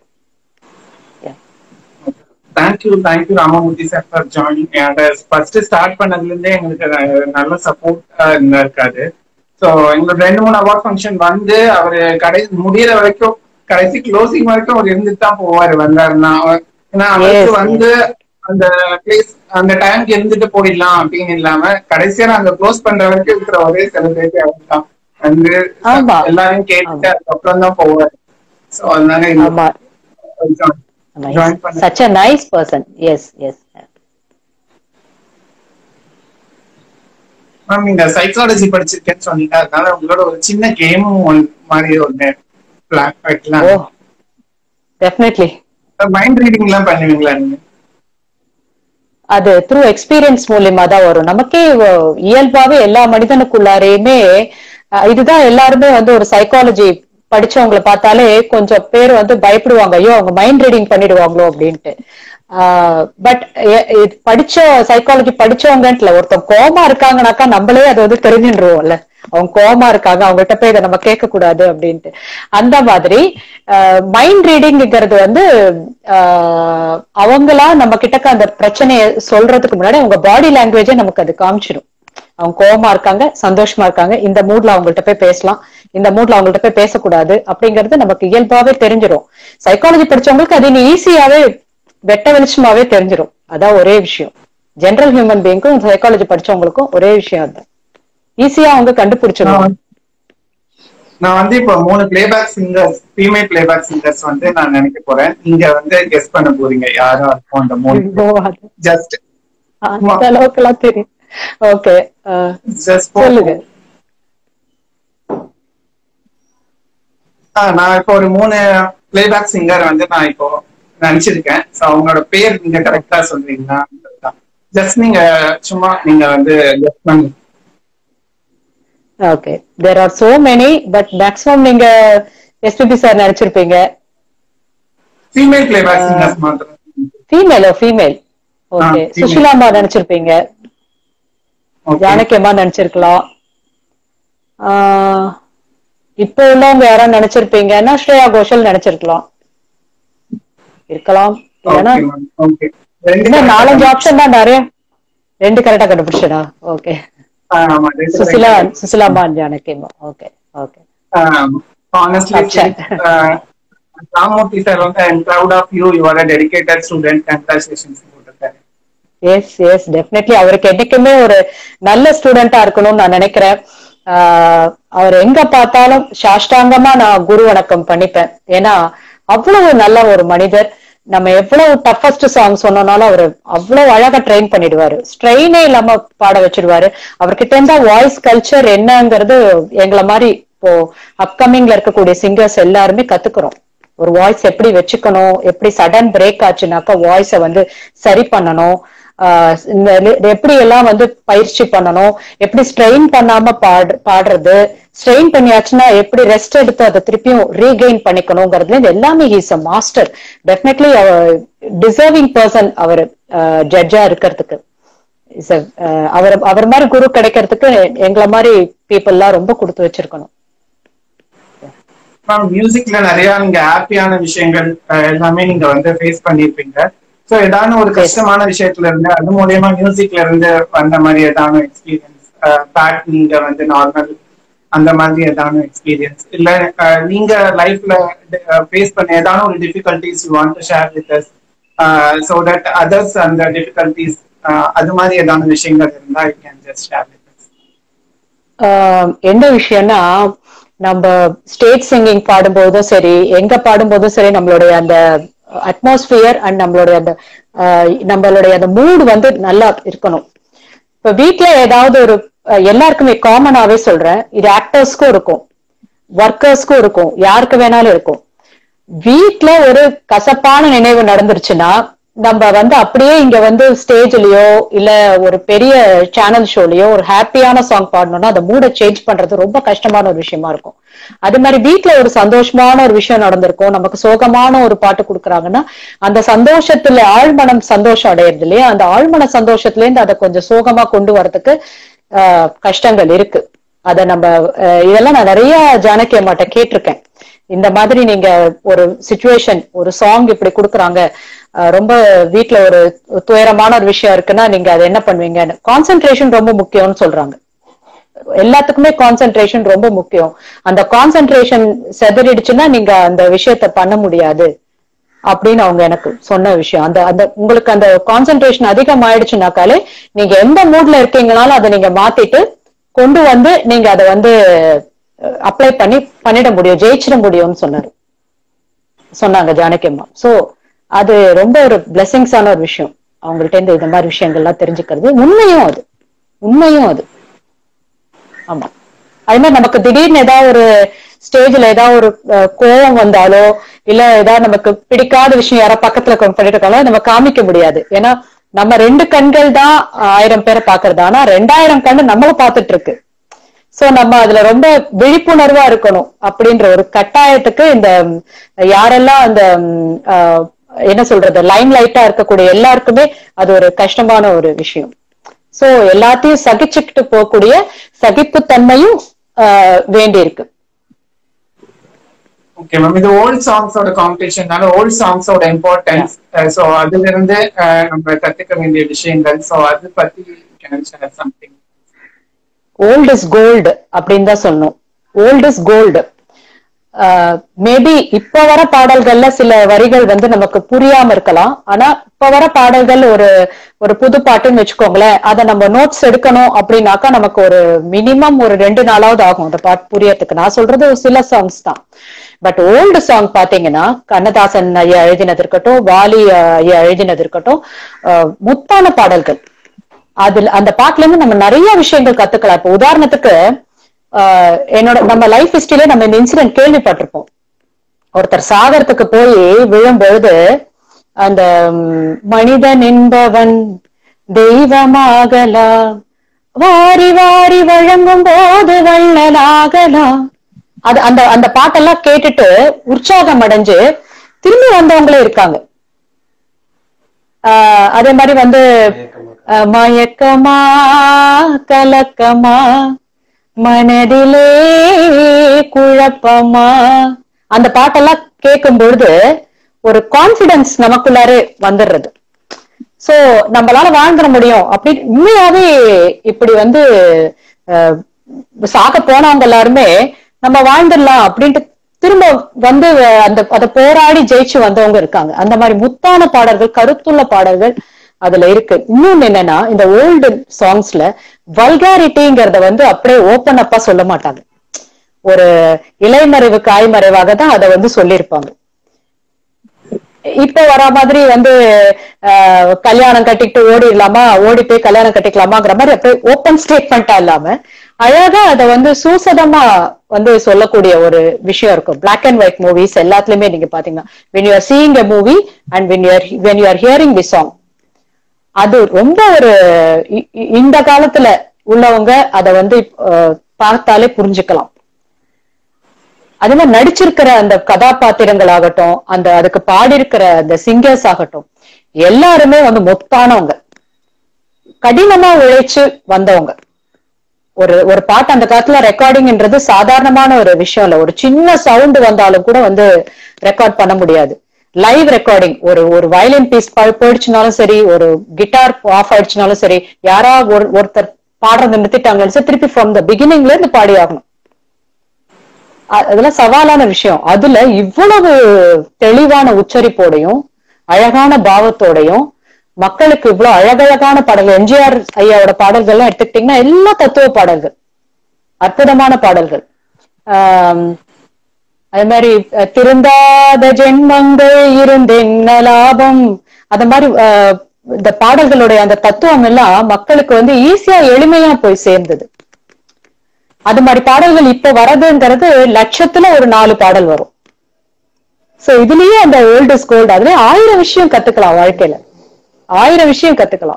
thank you thank you Ramamoorthy sir for joining and first start பண்ணதுல இருந்தே எங்களுக்கு ந- நல்ல சப்போர்ட் இருக்காது ஸோ எங்களோட ரெண்டு மூணு அவார்ட் ஃபங்க்ஷன் வந்து அவர் கடைசி முடியிற வரைக்கும் கடைசி க்ளோசிங் வரைக்கும் அவர் இருந்துட்டு தான் போவாரு வந்தாருன்னா அவர்- ஏன்னா அவருக்கு Yes, வந்து அந்த பிளேஸ் அந்த டைம்க்கு இருந்துட்டு போயிடலாம் அப்படின்னு இல்லாம கடைசியா நாங்க க்ளோஸ் பண்ற வரைக்கும் இருக்கிற ஒரே செலிபிரிட்டி அவர் தான் வந்து ஆமா. எல்லாரையும் கேட்டுட்டு அதுக்கப்புறம் தான் போவாரு ஸோ அதனால இந்த- ஆமா Join பண்ண- such a nice person yes yes ma'am நீங்க சைக்காலஜி படிச்சிருக்கேன்னு சொன்னீங்க அதனால உங்களோட ஒரு சின்ன கேமும் மாதிரி ஒண்ணு பிளான் ஓ வைக்கலாம் டெஃபினெட்லி மைண்ட் ரீடிங் எல்லாம் பண்ணுவீங்களா நீங்க அது த்ரூ எக்ஸ்பீரியன்ஸ் மூலியமா தான் வரும் நமக்கே வ- இயல்பாவே எல்லா மனிதனுக்குள்ளாரையுமே அஹ், இதுதான் எல்லாருமே வந்து ஒரு சைக்காலஜி படிச்சவங்கள பார்த்தாலே கொஞ்சம் பேர் வந்து பயப்படுவாங்க ஐயோ அவங்க மைண்ட் ரீடிங் பண்ணிடுவாங்களோ அப்படின்ட்டு பட் படிச்ச சைக்காலஜி படிச்சவங்கன்ட்டுல ஒருத்தன் கோமா இருக்காங்கனாக்கா நம்மளே அது வந்து தெரிஞ்சுருவோம்ல அவங்க கோமா இருக்காங்க அவங்ககிட்ட போய் இதை நம்ம கேட்க கூடாது அப்படின்ட்டு அந்த மாதிரி மைண்ட் ரீடிங்கிறது வந்து ஆஹ், அவங்களா நம்ம கிட்டக்க அந்த பிரச்சனையை சொல்றதுக்கு முன்னாடி அவங்க பாடி லாங்குவேஜே நமக்கு அது காமிச்சிடும் அவங்க கோவமா இருக்காங்க சந்தோஷமா இருக்காங்க இந்த மூட்ல அவங்கள்ட்ட போய் பேசலாம் இந்த மூட்ல அவங்கள்ட்ட போய் பேசக்கூடாது அப்படிங்கிறது நமக்கு இயல்பாவே தெரிஞ்சிடும் சைக்காலஜி படிச்சவங்களுக்கு அது ஈஸியாவே வெட்ட வெளிச்சமாவே தெரிஞ்சிடும் அதான் ஒரே விஷயம் ஜெனரல் ஹியூமன் பீயிங்க்கும் சைக்காலஜி படிச்சவங்களுக்கும் ஒரே விஷயம் அது ஈஸியா அவங்க கண்டுபிடிச்சிடுவாங்க நான் வந்து இப்போ மூணு playback singers female playback singers வந்து நான் நினைக்க போறேன் நீங்க வந்து கெஸ் பண்ண போறீங்க யாரா இருக்கும் அந்த மூணு ஐயோ, அது- ஜஸ்ட் அந்த அளவுக்கு எல்லாம் தெரியும் ஓகே ஜஸ்ட் சொல்லுங்க நான் இப்போ ஒரு மூணு பிளேபேக் சிங்கர் வந்து நான் இப்போ நினைச்சிருக்கேன் ஸோ அவங்களோட பேர் நீங்க கரெக்டா சொல்றீங்களா ஜஸ்ட் நீங்க சும்மா நீங்க வந்து கெஸ் பண்ணி okay there are so many but maximum நீங்க எஸ்பிபி சார் நினைச்சிருப்பீங்க ஃபீமேல் பிளேபேக் சிங்கர்ஸ் மாத்திரம் ஃபீமேலோ ஃபீமேல் ஓகே female. சுஷிலாமா நினைச்சிருப்பீங்க Okay. ஜானகி அம்மா நினைச்சிருக்கலாம் ஆஹ் இப்போ உள்ளவங்க யாரா நினைச்சிருப்பீங்கன்னா ஸ்ரேயா கோஷல் நினைச்சிருக்கலாம் இருக்கலாம் இல்லைன்னா Okay, ma'am. Okay. ரெண்டு இன்னும் நாலஞ்சு correct ஆப்ஷன் தான் நிறைய ரெண்டு கரெக்டா கண்டுபிடிச்சடா ஓகே ஆ, ஆமா, ரெண்டு சுசிலா correct. சுசிலாமா ஜானகி அம்மா okay okay Um, honestly, Upset. uh, Ramamoorthy sir வந்து I am proud of you you are a dedicated student congratulations போட்டிருக்காரு எஸ் எஸ் டெஃபினெட்லி அவருக்கு என்னைக்குமே ஒரு நல்ல ஸ்டூடெண்டா இருக்கணும்னு நான் நினைக்கிறேன் ஆஹ் அவர் எங்க பார்த்தாலும் சாஷ்டாங்கமா நான் குரு வணக்கம் பண்ணிப்பேன் ஏன்னா அவ்வளவு நல்ல ஒரு மனிதர் நம்ம எவ்வளவு டஃபஸ்ட் சாங் சொன்னோம்னாலும் அவர் அவ்வளவு அழகா ட்ரெயின் பண்ணிடுவாரு ஸ்ட்ரெயினே இல்லாம பாட வச்சிடுவாரு அவர்கிட்ட இருந்தா வாய்ஸ் கல்ச்சர் என்னங்கிறது எங்களை மாதிரி இப்போ அப்கமிங்ல இருக்கக்கூடிய சிங்கர்ஸ் எல்லாருமே கத்துக்கிறோம் ஒரு வாய்ஸ் எப்படி வச்சுக்கணும் எப்படி சடன் பிரேக் ஆச்சுனாக்கா வாய்ஸை வந்து சரி பண்ணணும் ஆஹ் இந்த லி- எப்படி எல்லாம் வந்து பயிற்சி பண்ணணும் எப்படி ஸ்ட்ரெயின் பண்ணாம பாடு பாடுறது ஸ்ட்ரெயின் பண்ணியாச்சுன்னா எப்படி ரெஸ்ட் எடுத்து அதை திருப்பியும் ரீகெயின் பண்ணிக்கணுங்கிறதுல இது எல்லாமே he's a master definitely deserving person அவர் ஜட்ஜா இருக்கிறதுக்கு Is a, ஆஹ் அவர் அவர் மாதிரி குரு கிடைக்கிறதுக்கு எங்களை மாதிரி பீப்புள்லாம் ரொம்ப கொடுத்து வச்சிருக்கணும் மேம் மியூசிக்ல நிறைய நீங்க ஹாப்பியான விஷயங்கள் அஹ், எல்லாமே நீங்க வந்து ஃபேஸ் பண்ணிருப்பீங்க சோ ஏதான ஒரு கஷ்டமான விஷயத்துல இருந்து அது மூலியமா மியூசிக்ல இருந்து வந்த மாதிரி ஏதான எக்ஸ்பீரியன்ஸ் பேட் நீங்க வந்து நார்மல் அந்த மாதிரி ஏதான எக்ஸ்பீரியன்ஸ் இல்ல அஹ், நீங்க லைஃப்ல ஃபேஸ் பண்ண ஏதான ஒரு difficulties you want to share with us so that others அந்த டிஃபிகல்டிஸ் அது மாதிரி ஏதான விஷயங்கள் இருந்தா you can just share with us ஆஹ் என்ன விஷயம்னா நம்ம ஸ்டேட் சிங்கிங் பாடும்போதும் சரி எங்க பாடும்போதும் சரி நம்மளுடைய அந்த அட்மாஸ்பியர் அண்ட் நம்மளுடைய அந்த ஆஹ் நம்மளுடைய அந்த மூட் வந்து நல்லா இருக்கணும் இப்ப வீட்ல ஏதாவது ஒரு அஹ் எல்லாருக்குமே காமனாவே சொல்றேன் இது ஆக்டர்ஸ்க்கும் இருக்கும் ஒர்க்கர்ஸ்க்கும் இருக்கும் யாருக்கு வேணாலும் இருக்கும் வீட்ல ஒரு கசப்பான நினைவு நடந்துருச்சுன்னா நம்ம வந்து அப்படியே இங்க வந்து ஸ்டேஜ்லயோ இல்ல ஒரு பெரிய சேனல் ஷோலயோ ஒரு ஹாப்பியான சாங் பாடணும்னா அந்த மூட சேஞ்ச் பண்றது ரொம்ப கஷ்டமான ஒரு விஷயமா இருக்கும் அது மாதிரி வீட்ல ஒரு சந்தோஷமான ஒரு விஷயம் நடந்திருக்கும் நமக்கு சோகமான ஒரு பாட்டு கொடுக்குறாங்கன்னா அந்த சந்தோஷத்துல ஆழ்மனம் சந்தோஷம் அடையிறது இல்லையா அந்த ஆழ்மன சந்தோஷத்துல இருந்து அதை கொஞ்சம் சோகமா கொண்டு வரதுக்கு ஆஹ் கஷ்டங்கள் இருக்கு அத நம்ம அஹ் இதெல்லாம் நான் நிறைய ஜானகி அம்மாட்ட கேட்டிருக்கேன் இந்த மாதிரி நீங்க ஒரு சுச்சுவேஷன் ஒரு சாங் இப்படி கொடுக்குறாங்க அஹ் ரொம்ப வீட்ல ஒரு துயரமான ஒரு விஷயம் இருக்குன்னா நீங்க அதை என்ன பண்ணுவீங்கன்னு கான்சென்ட்ரேஷன் ரொம்ப முக்கியம்னு சொல்றாங்க எல்லாத்துக்குமே கான்சென்ட்ரேஷன் ரொம்ப முக்கியம் அந்த கான்சென்ட்ரேஷன் செதறிடுச்சுன்னா நீங்க அந்த விஷயத்த பண்ண முடியாது அப்படின்னு அவங்க எனக்கு சொன்ன விஷயம் அந்த அந்த உங்களுக்கு அந்த கான்சென்ட்ரேஷன் அதிகம் ஆயிடுச்சுனாக்காலே நீங்க எந்த மூட்ல இருக்கீங்கனாலும் அதை நீங்க மாத்திட்டு கொண்டு வந்து நீங்க அதை வந்து அப்ளை பண்ணி பண்ணிட முடியும் ஜெயிச்சிட முடியும்னு சொன்னாரு சொன்னாங்க ஜானகி அம்மா சோ அது ரொம்ப ஒரு பிளெஸிங்ஸான ஒரு விஷயம் அவங்கள்ட்ட இருந்து இந்த மாதிரி விஷயங்கள்லாம் தெரிஞ்சுக்கிறது உண்மையும் அது உண்மையும் அது ஆமா அது மாதிரி நமக்கு திடீர்னு ஏதாவது ஒரு ஸ்டேஜ்ல ஏதாவது ஒரு அஹ், கோவம் வந்தாலோ இல்ல ஏதாவது நமக்கு பிடிக்காத விஷயம் யாரோ பக்கத்துல கொண்டு பண்ணிட்டு இருக்காங்களோ நம்ம காமிக்க முடியாது ஏன்னா நம்ம ரெண்டு கண்கள் தான் ஆயிரம் பேரை பாக்குறது ஆனா ரெண்டாயிரம் கண்ணு நம்மள பாத்துட்டு இருக்கு சோ நம்ம அதுல ரொம்ப விழிப்புணர்வா இருக்கணும் அப்படின்ற ஒரு கட்டாயத்துக்கு இந்த ம், யாரெல்லாம் அந்த ம், ஆஹ், என்ன சொல்றது லைம் லைட்டா இருக்கக்கூடிய எல்லாருக்குமே அது ஒரு கஷ்டமான ஒரு விஷயம் சோ எல்லாத்தையும் சகிச்சுக்கிட்டு போகக்கூடிய சகிப்புத்தன்மையும் ஆஹ், வேண்டியிருக்கு ஓகே மேம் இது ஓல்ட் சாங்ஸோட காம்படிஷன்னால ஓல்ட் சாங்ஸோட இம்பார்ட்டன்ஸ் ஸோ அதுல இருந்து அஹ், நம்ம கத்துக்க வேண்டிய விஷயங்கள் ஸோ அது பத்தி can share something old is gold அப்படின்னு தான் சொல்லணும் ஓல்ட் இஸ் கோல்டு மேபி இப்ப வர பாடல்கள்ல சில வரிகள் வந்து நமக்கு புரியாம இருக்கலாம் ஆனா இப்ப வர பாடல்கள் ஒரு ஒரு புது பாட்டுன்னு வச்சுக்கோங்களேன் அதை நம்ம நோட்ஸ் எடுக்கணும் அப்படின்னாக்கா நமக்கு ஒரு மினிமம் ஒரு ரெண்டு நாளாவது ஆகும் அந்த பாட்டு புரியறதுக்கு நான் சொல்றது ஒரு சில சாங்ஸ் தான் பட் ஓல்டு சாங் பாத்தீங்கன்னா கண்ணதாசன் ஐயா எழுதினது இருக்கட்டும் வாலி அஹ், ஐயா எழுதினது இருக்கட்டும் அஹ், முத்தான பாடல்கள் அதுல அந்த பாட்டுல இருந்து நம்ம நிறைய விஷயங்கள் கத்துக்கலாம் இப்ப உதாரணத்துக்கு ஆஹ் என்னோட நம்ம லைஃப் ஹிஸ்டரியில நம்ம இந்த இன்சிடென்ட் கேள்விப்பட்டிருப்போம் ஒருத்தர் சாகரத்துக்கு போய் விழும்பொழுது அந்த ம், மனிதன் என்பவன் தெய்வமாகலாம் வாரி வாரி வழங்கும் போது வள்ளலாகலாம் அது அந்த அந்த பாட்டெல்லாம் கேட்டுட்டு உற்சாகம் அடைஞ்சு திரும்பி வந்தவங்களே இருக்காங்க ஆஹ் அதே மாதிரி வந்து அஹ், மயக்கமா கலக்கமா மனதிலே குழப்பமா அந்த பாட்டெல்லாம் கேட்கும் பொழுது ஒரு கான்பிடன்ஸ் நமக்குள்ளாரே வந்துடுறது சோ நம்மளால வாழ்ந்துட முடியும் அப்படி உண்மையாவே இப்படி வந்து அஹ், சாக போனவங்க எல்லாருமே நம்ம வாழ்ந்துடலாம் அப்படின்ட்டு திரும்ப வந்து அஹ், அந்த அதை போராடி ஜெயிச்சு வந்தவங்க இருக்காங்க அந்த மாதிரி முத்தான பாடல்கள் கருத்துள்ள பாடல்கள் அதுல இருக்கு இன்னொன்னு என்னன்னா இந்த ஓல்டு சாங்ஸ்ல வல்காரிட்டிங்கிறத வந்து அப்படியே ஓப்பன் அப்பா சொல்ல மாட்டாங்க ஒரு இலைமறைவு காய்மறைவாக தான் அதை வந்து சொல்லியிருப்பாங்க இப்ப வர மாதிரி வந்து ஆஹ், கல்யாணம் கட்டிக்கிட்டு ஓடிடலாமா ஓடி போய் கல்யாணம் கட்டிக்கலாமாங்கிற மாதிரி அப்படியே ஓப்பன் ஸ்டேட்மெண்டா இல்லாம அழகா அதை வந்து சூசதமா வந்து சொல்லக்கூடிய ஒரு விஷயம் இருக்கும் பிளாக் அண்ட் ஒயிட் மூவிஸ் எல்லாத்துலயுமே நீங்க பாத்தீங்கன்னா when you are seeing a movie and when you are when you are hearing the song அது ரொம்ப ஒரு இ- இ- இந்த காலத்துல உள்ளவங்க அதை வந்து அஹ், பார்த்தாலே புரிஞ்சுக்கலாம் அதே மாதிரி நடிச்சிருக்கிற அந்த கதாபாத்திரங்கள் ஆகட்டும் அந்த அதுக்கு பாடியிருக்கிற அந்த சிங்கர்ஸ் ஆகட்டும் எல்லாருமே வந்து மொத்தானவங்க கடினமா உழைச்சு வந்தவங்க ஒரு ஒரு பாட்டு அந்த காலத்துல ரெக்கார்டிங்ன்றது சாதாரணமான ஒரு விஷயம் இல்ல ஒரு சின்ன சவுண்ட் வந்தாலும் கூட வந்து ரெக்கார்ட் பண்ண முடியாது லைவ் ரெக்கார்டிங் ஒரு ஒரு வயலின் பீஸ் போயிடுச்சுனாலும் சரி ஒரு கிட்டார் ஆஃப் ஆயிடுச்சுனாலும் சரி யாரா ஒரு ஒருத்தர் பாடுறதை நிறுத்திட்டாங்கன்னு சொல்லி திருப்பி ஃப்ரம் த பிகினிங்ல இருந்து பாடி ஆகணும் அ- அதெல்லாம் சவாலான விஷயம் அதுல இவ்வளவு தெளிவான உச்சரிப்போடையும் அழகான பாவத்தோடையும் மக்களுக்கு இவ்வளவு அழகழகான பாடல்கள் எம்ஜிஆர் ஐயாவோட பாடல்கள்லாம் எடுத்துக்கிட்டீங்கன்னா எல்லா தத்துவ பாடல்கள் அற்புதமான பாடல்கள் ஆம், அதே மாதிரி அஹ், திருந்தாத ஜென்மங்கள் இருந்தென்ன லாபம் அந்த மாதிரி அஹ், இந்த பாடல்களுடைய அந்த தத்துவம் எல்லாம் மக்களுக்கு வந்து ஈஸியா எளிமையா போய் சேர்ந்தது அது மாதிரி பாடல்கள் இப்ப வரதுங்கிறது லட்சத்துல ஒரு நாலு பாடல் வரும் சோ இதுலயே அந்த ஓல்டு கோல்டு அதுலயே ஆயிரம் விஷயம் கத்துக்கலாம் வாழ்க்கையில ஆயிரம் விஷயம் கத்துக்கலாம்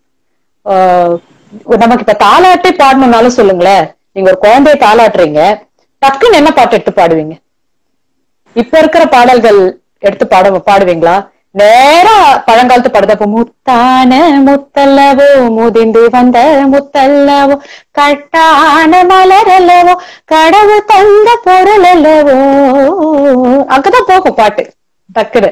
ஆஹ் நமக்கு இப்ப தாலாட்டே பாடணும்னாலும் சொல்லுங்களேன் நீங்க ஒரு குழந்தைய தாலாட்டுறீங்க டக்குன்னு என்ன பாட்டு எடுத்து பாடுவீங்க இப்ப இருக்கிற பாடல்கள் எடுத்து பாட பாடுவீங்களா நேரா பழங்காலத்து பாடுதப்ப முத்தான முத்தல்லவோ முதிந்து வந்த முத்தல்லவோ கட்டான மலர் அல்லவோ கடவுள் தந்த பொருள் அல்லவோ அங்கதான் போகும் பாட்டு டக்குன்னு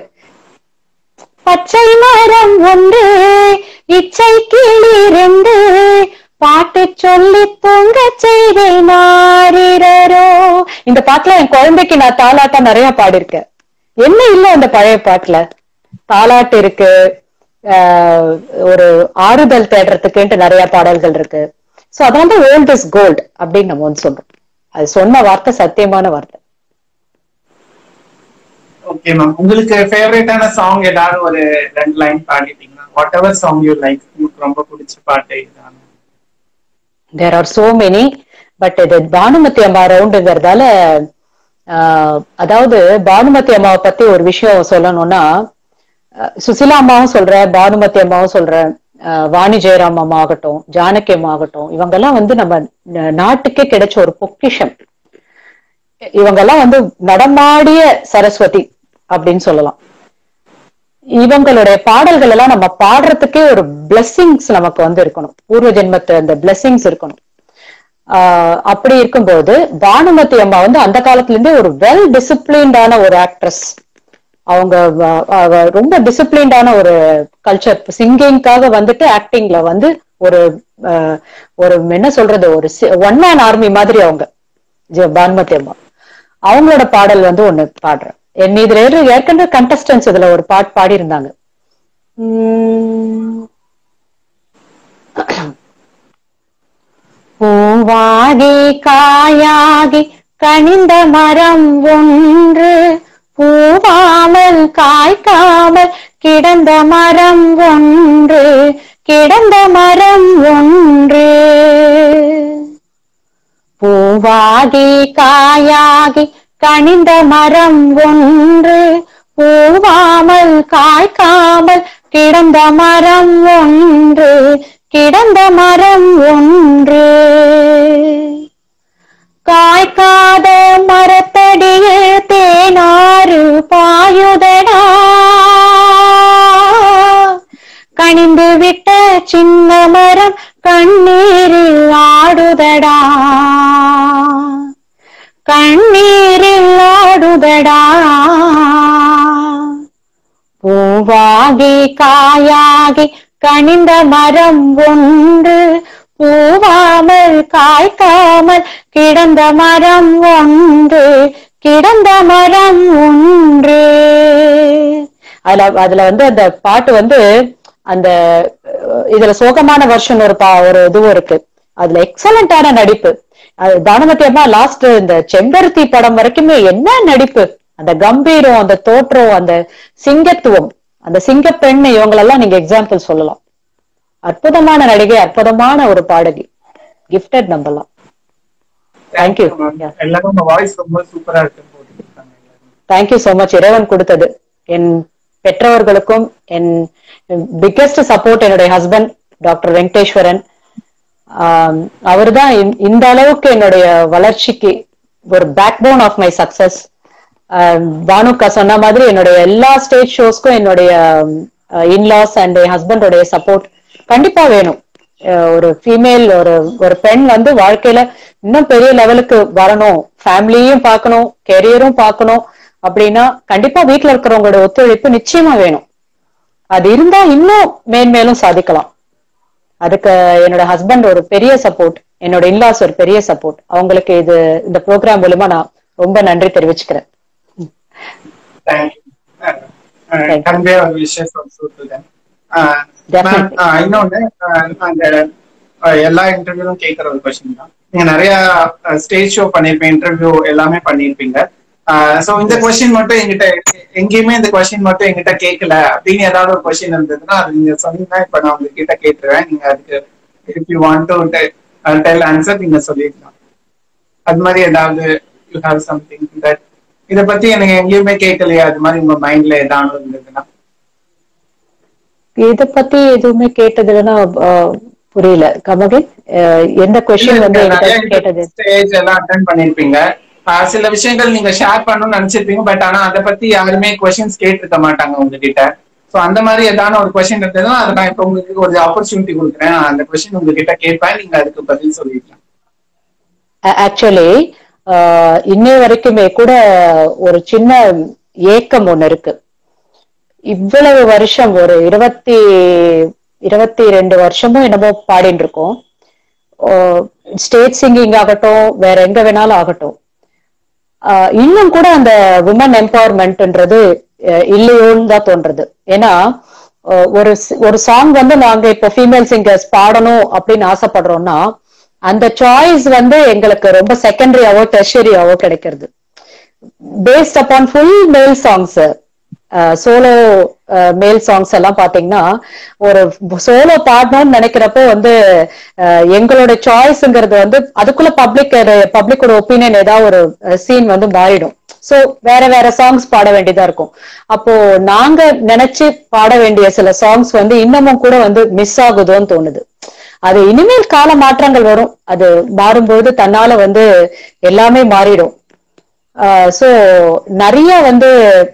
பச்சை மரம் ஒன்று இச்சை கிளி ரெண்டு பாட்டு சொல்லி தூங்க செய்தை நாரிரரோ இந்த பாட்டுல என் குழந்தைக்கு நான் தாலாட்டா நிறைய பாடியிருக்கேன் என்ன இல்ல அந்த பழைய பாட்டுல தாலாட்டு இருக்கு ஆஹ் ஒரு ஆறுதல் தேடுறதுக்குன்ட்டு நிறைய பாடல்கள் இருக்கு சோ அதான் வந்து ஓல்ட் இஸ் கோல்ட் அப்படின்னு நம்ம வந்து சொல்றோம் அது சொன்ன வார்த்தை சத்தியமான வார்த்தை ஓகே மேம் உங்களுக்கு ஃபேவரட்டான சாங் ஏதாவது ஒரு ரெண்டு லைன் பாடிட்டீங்கன்னா whatever song you like உங்களுக்கு ரொம்ப பிடிச்ச பாட்டு இதுதான் there are so many but இது பானுமதி அம்மா ரவுண்டுங்கிறதால அதாவது பானுமதி அம்மாவை பத்தி ஒரு விஷயம் சொல்லணும்னா அஹ், சுசிலா அம்மாவும் சொல்றேன் பானுமதி அம்மாவும் சொல்றேன் அஹ், வாணி ஜெயராம் அம்மா ஆகட்டும் ஜானகி அம்மா ஆகட்டும் இவங்கெல்லாம் வந்து நம்ம ந- நாட்டுக்கே கிடைச்ச ஒரு பொக்கிஷம் இவங்கெல்லாம் வந்து நடமாடிய சரஸ்வதி அப்படின்னு சொல்லலாம் இவங்களுடைய பாடல்கள் எல்லாம் நம்ம பாடுறதுக்கே ஒரு பிளெஸ்ஸிங்ஸ் நமக்கு வந்து இருக்கணும் பூர்வ ஜென்மத்து அந்த பிளெஸ்ஸிங்ஸ் இருக்கணும் ஆஹ் அப்படி இருக்கும்போது பானுமதி அம்மா வந்து அந்த காலத்துல இருந்தே ஒரு வெல் டிசிப்ளின்டான ஒரு ஆக்ட்ரஸ் அவங்க வ- அவ ரொம்ப டிசிப்ளின்டான ஒரு கல்ச்சர் சிங்கிங்காக வந்துட்டு ஆக்டிங்ல வந்து ஒரு ஆஹ் ஒரு என்ன சொல்றது ஒரு ஒன் மேன் ஆர்மி மாதிரி அவங்க ஜெ- பானுமதி அம்மா அவங்களோட பாடல் வந்து ஒண்ணு பாடுறேன் என் இதுல இரு- ஏற்கனவே கண்டஸ்டன்ஸ் இதுல ஒரு பாட்டு பாடியிருந்தாங்க உம் பூவாகி காயாகி கனிந்த மரம் ஒன்று பூவாமல் காய்க்காமல் கிடந்த மரம் ஒன்று கிடந்த மரம் ஒன்று பூவாகி காயாகி கனிந்த மரம் ஒன்று பூவாமல் காய்க்காமல் கிடந்த மரம் ஒன்று கிடந்த மரம் ஒன்று காய்க்காத மரத்தடியில் தேனாறு பாயுதடா கனிந்து விட்ட சின்ன மரம் கண்ணீரில் ஆடுதடா கண்ணீரில் ஆடுதடா பூவாகி காயாகி கனிந்த மரம் ஒன்று பூவாமல் காய்க்காமல் கிடந்த மரம் ஒன்று கிடந்த மரம் ஒன்று அதுல அதுல வந்து அந்த பாட்டு வந்து அந்த அஹ், இதுல சோகமான வருஷன் ஒரு பா ஒரு இதுவும் இருக்கு அதுல எக்ஸலண்டான நடிப்பு அது தானமதி அம்மா லாஸ்ட் இந்த செம்பருத்தி படம் வரைக்குமே என்ன நடிப்பு அந்த கம்பீரம் அந்த தோற்றம் அந்த சிங்கத்துவம் அந்த சிங்கப்பெண் இவங்களெல்லாம் நீங்க எக்ஸாம்பிள் சொல்லலாம் அற்புதமான நடிகை அற்புதமான ஒரு பாடகி கிஃப்டட் நம்பலாம் Thank you. Yeah. எல்லாரும் உங்க வாய்ஸ் ரொம்ப சூப்பரா இருக்கு போட்டுருக்காங்க எல்லாரும். தேங்க்யூ so மச் இறைவன் கொடுத்தது என் பெற்றவர்களுக்கும் என் பிக்கெஸ்ட் சப்போர்ட் என்னுடைய ஹஸ்பண்ட் டாக்டர் வெங்கடேஸ்வரன் அவர் தான் இந்த அளவுக்கு என்னுடைய வளர்ச்சிக்கு ஒரு backbone of my success பானுக்கா சொன்ன மாதிரி என்னுடைய எல்லா ஸ்டேஜ் ஷோஸ்க்கும் என்னுடைய இன்லாஸ் அண்ட் என் ஹஸ்பண்டோடைய சப்போர்ட் கண்டிப்பா வேணும் அஹ் ஒரு ஃபீமேல் ஒரு ஒரு பெண் வந்து வாழ்க்கையில இன்னும் பெரிய லெவலுக்கு வரணும் ஃபேமிலியும் பார்க்கணும் கெரியரும் பார்க்கணும் அப்படின்னா கண்டிப்பா வீட்ல இருக்கிறவங்களோட ஒத்துழைப்பு நிச்சயமா வேணும் அது இருந்தா இன்னும் மேன்மேலும் சாதிக்கலாம் அதுக்கு என்னோட ஹஸ்பண்ட் ஒரு பெரிய சப்போர்ட் என்னோட இன்லாஸ் ஒரு பெரிய சப்போர்ட் அவங்களுக்கு இது இந்த ப்ரோக்ராம் மூலமா நான் ரொம்ப நன்றி தெரிவிச்சுக்கிறேன் Thank you. Uh, uh, Thank you. convey our wishes also to them. Uh, Definitely. ma'am, uh, இன்னொன்னு uh, அந்த uh, எல்லா இன்டர்வியூலும் கேட்கற ஒரு கொஸ்டின் தான் நீங்க நிறைய ஸ்டேஜ் ஷோ பண்ணிருப்பீங்க இன்டர்வியூ எல்லாமே பண்ணிருப்பீங்க சோ இந்த கொஸ்டின் மட்டும் எங்கிட்ட எங்கேயுமே இந்த கொஸ்டின் மட்டும் எங்கிட்ட கேட்கல அப்படின்னு ஏதாவது ஒரு கொஸ்டின் இருந்ததுன்னா அது நீங்க சொன்னீங்கன்னா இப்ப நான் உங்ககிட்ட கேட்டுருவேன் நீங்க அதுக்கு if you want to tell answer நீங்க சொல்லிடலாம் அது மாதிரி ஏதாவது யூ ஹாவ் சம்திங் தட் இத பத்தி எனக்கு எங்கேயுமே கேட்கலையா அது மாதிரி உங்க மைண்ட்ல ஏதாவது இருந்ததுன்னா இத பத்தி எதுவுமே கேட்டது இல்லைன்னா அஹ், புரியல கமகே எந்த கொஸ்டின் வந்து என்கிட்ட கேட்டது ஸ்டேஜ் எல்லாம் அட்டன் பண்ணிருப்பீங்க ஆஹ் சில விஷயங்கள் நீங்க ஷேர் பண்ணணும்னு நினைச்சிருப்பீங்க பட் ஆனா அதை பத்தி யாருமே கொஸ்டின்ஸ் கேட்டிருக்க மாட்டாங்க உங்ககிட்ட சோ அந்த மாதிரி ஏதாவது ஒரு கொஸ்டின் இருந்ததுன்னா அதை நான் இப்ப உங்களுக்கு ஒரு ஆப்பர்ச்சுனிட்டி கொடுக்குறேன் நான் அந்த கொஸ்டின் உங்ககிட்ட கேட்பேன் நீங்க அதுக்கு பதில் சொல்லிடலாம் ஆக்சுவலி இன்னை வரைக்குமே கூட ஒரு சின்ன ஏக்கம் ஒண்ணு இருக்கு இவ்வளவு வருஷம் ஒரு இருபத்தி இருபத்தி ரெண்டு வருஷமும் என்னமோ பாடிட்டு இருக்கோம் ஸ்டேஜ் சிங்கிங் ஆகட்டும் வேற எங்க வேணாலும் ஆகட்டும் ஆஹ் இன்னும் கூட அந்த விமன் எம்பவர்மெண்ட்ன்றது இல்லையோன்னு தான் தோன்றது ஏன்னா ஆஹ் ஒரு சி- ஒரு சாங் வந்து நாங்க இப்போ ஃபீமேல் சிங்கர்ஸ் பாடணும் அப்படின்னு ஆசைப்படுறோம்னா அந்த சாய்ஸ் வந்து எங்களுக்கு ரொம்ப செகண்டரியாவோ டெர்ஷரியாவோ கிடைக்கிறது based upon full male songs solo male songs எல்லாம் பாத்தீங்கன்னா ஒரு சோலோ பாடணும்னு நினைக்கிறப்போ வந்து அஹ், எங்களோட சாய்ஸ்ங்கிறது வந்து அதுக்குள்ள பப்ளிக் பப்ளிக்கோட ஒப்பீனியன் ஏதாவது ஒரு சீன் வந்து மாறிடும் சோ வேற வேற சாங்ஸ் பாட வேண்டியதா இருக்கும் அப்போ நாங்க நினைச்சு பாட வேண்டிய சில சாங்ஸ் வந்து இன்னமும் கூட வந்து மிஸ் ஆகுதோன்னு தோணுது அது இனிமேல் கால மாற்றங்கள் வரும் அது மாறும்போது தன்னால வந்து எல்லாமே மாறிடும் ஸோ நிறைய வந்து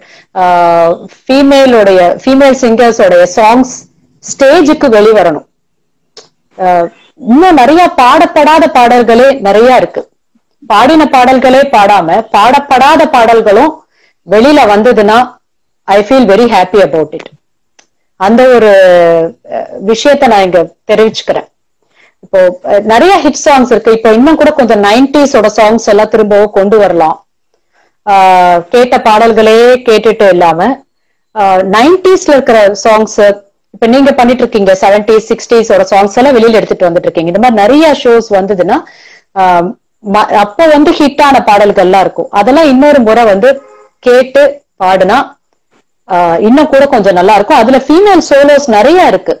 ஃபீமேலோடைய ஃபீமேல் சிங்கர்ஸோடைய சாங்ஸ் ஸ்டேஜுக்கு வெளிவரணும் ஆஹ் இன்னும் நிறைய பாடப்படாத பாடல்களே நிறைய இருக்கு பாடின பாடல்களே பாடாம பாடப்படாத பாடல்களும் வெளியில வந்ததுன்னா I feel very happy about it அந்த ஒரு அஹ், விஷயத்த நான் இங்க தெரிவிச்சுக்கிறேன் இப்போ அஹ், நிறைய ஹிட் சாங்ஸ் இருக்கு இப்போ இன்னும் கூட கொஞ்சம் நைன்டிஸோட சாங்ஸ் எல்லாம் திரும்பவும் கொண்டு வரலாம் ஆஹ் கேட்ட பாடல்களே கேட்டுட்டு இல்லாம நைன்டிஸ்ல இருக்கிற சாங்ஸ் இப்ப நீங்க பண்ணிட்டு இருக்கீங்க செவன்டிஸ் சிக்ஸ்டீஸோட சாங்ஸ் எல்லாம் வெளியில எடுத்துட்டு வந்துட்டு இருக்கீங்க இந்த மாதிரி நிறைய ஷோஸ் வந்ததுன்னா ஆஹ் ம- அப்ப வந்து ஹிட்டான பாடல்கள்லாம் இருக்கும் அதெல்லாம் இன்னொரு முறை வந்து கேட்டு பாடுனா ஆஹ் இன்னும் கூட கொஞ்சம் நல்லா இருக்கும் அதுல ஃபீமேல் சோலோஸ் நிறைய இருக்கு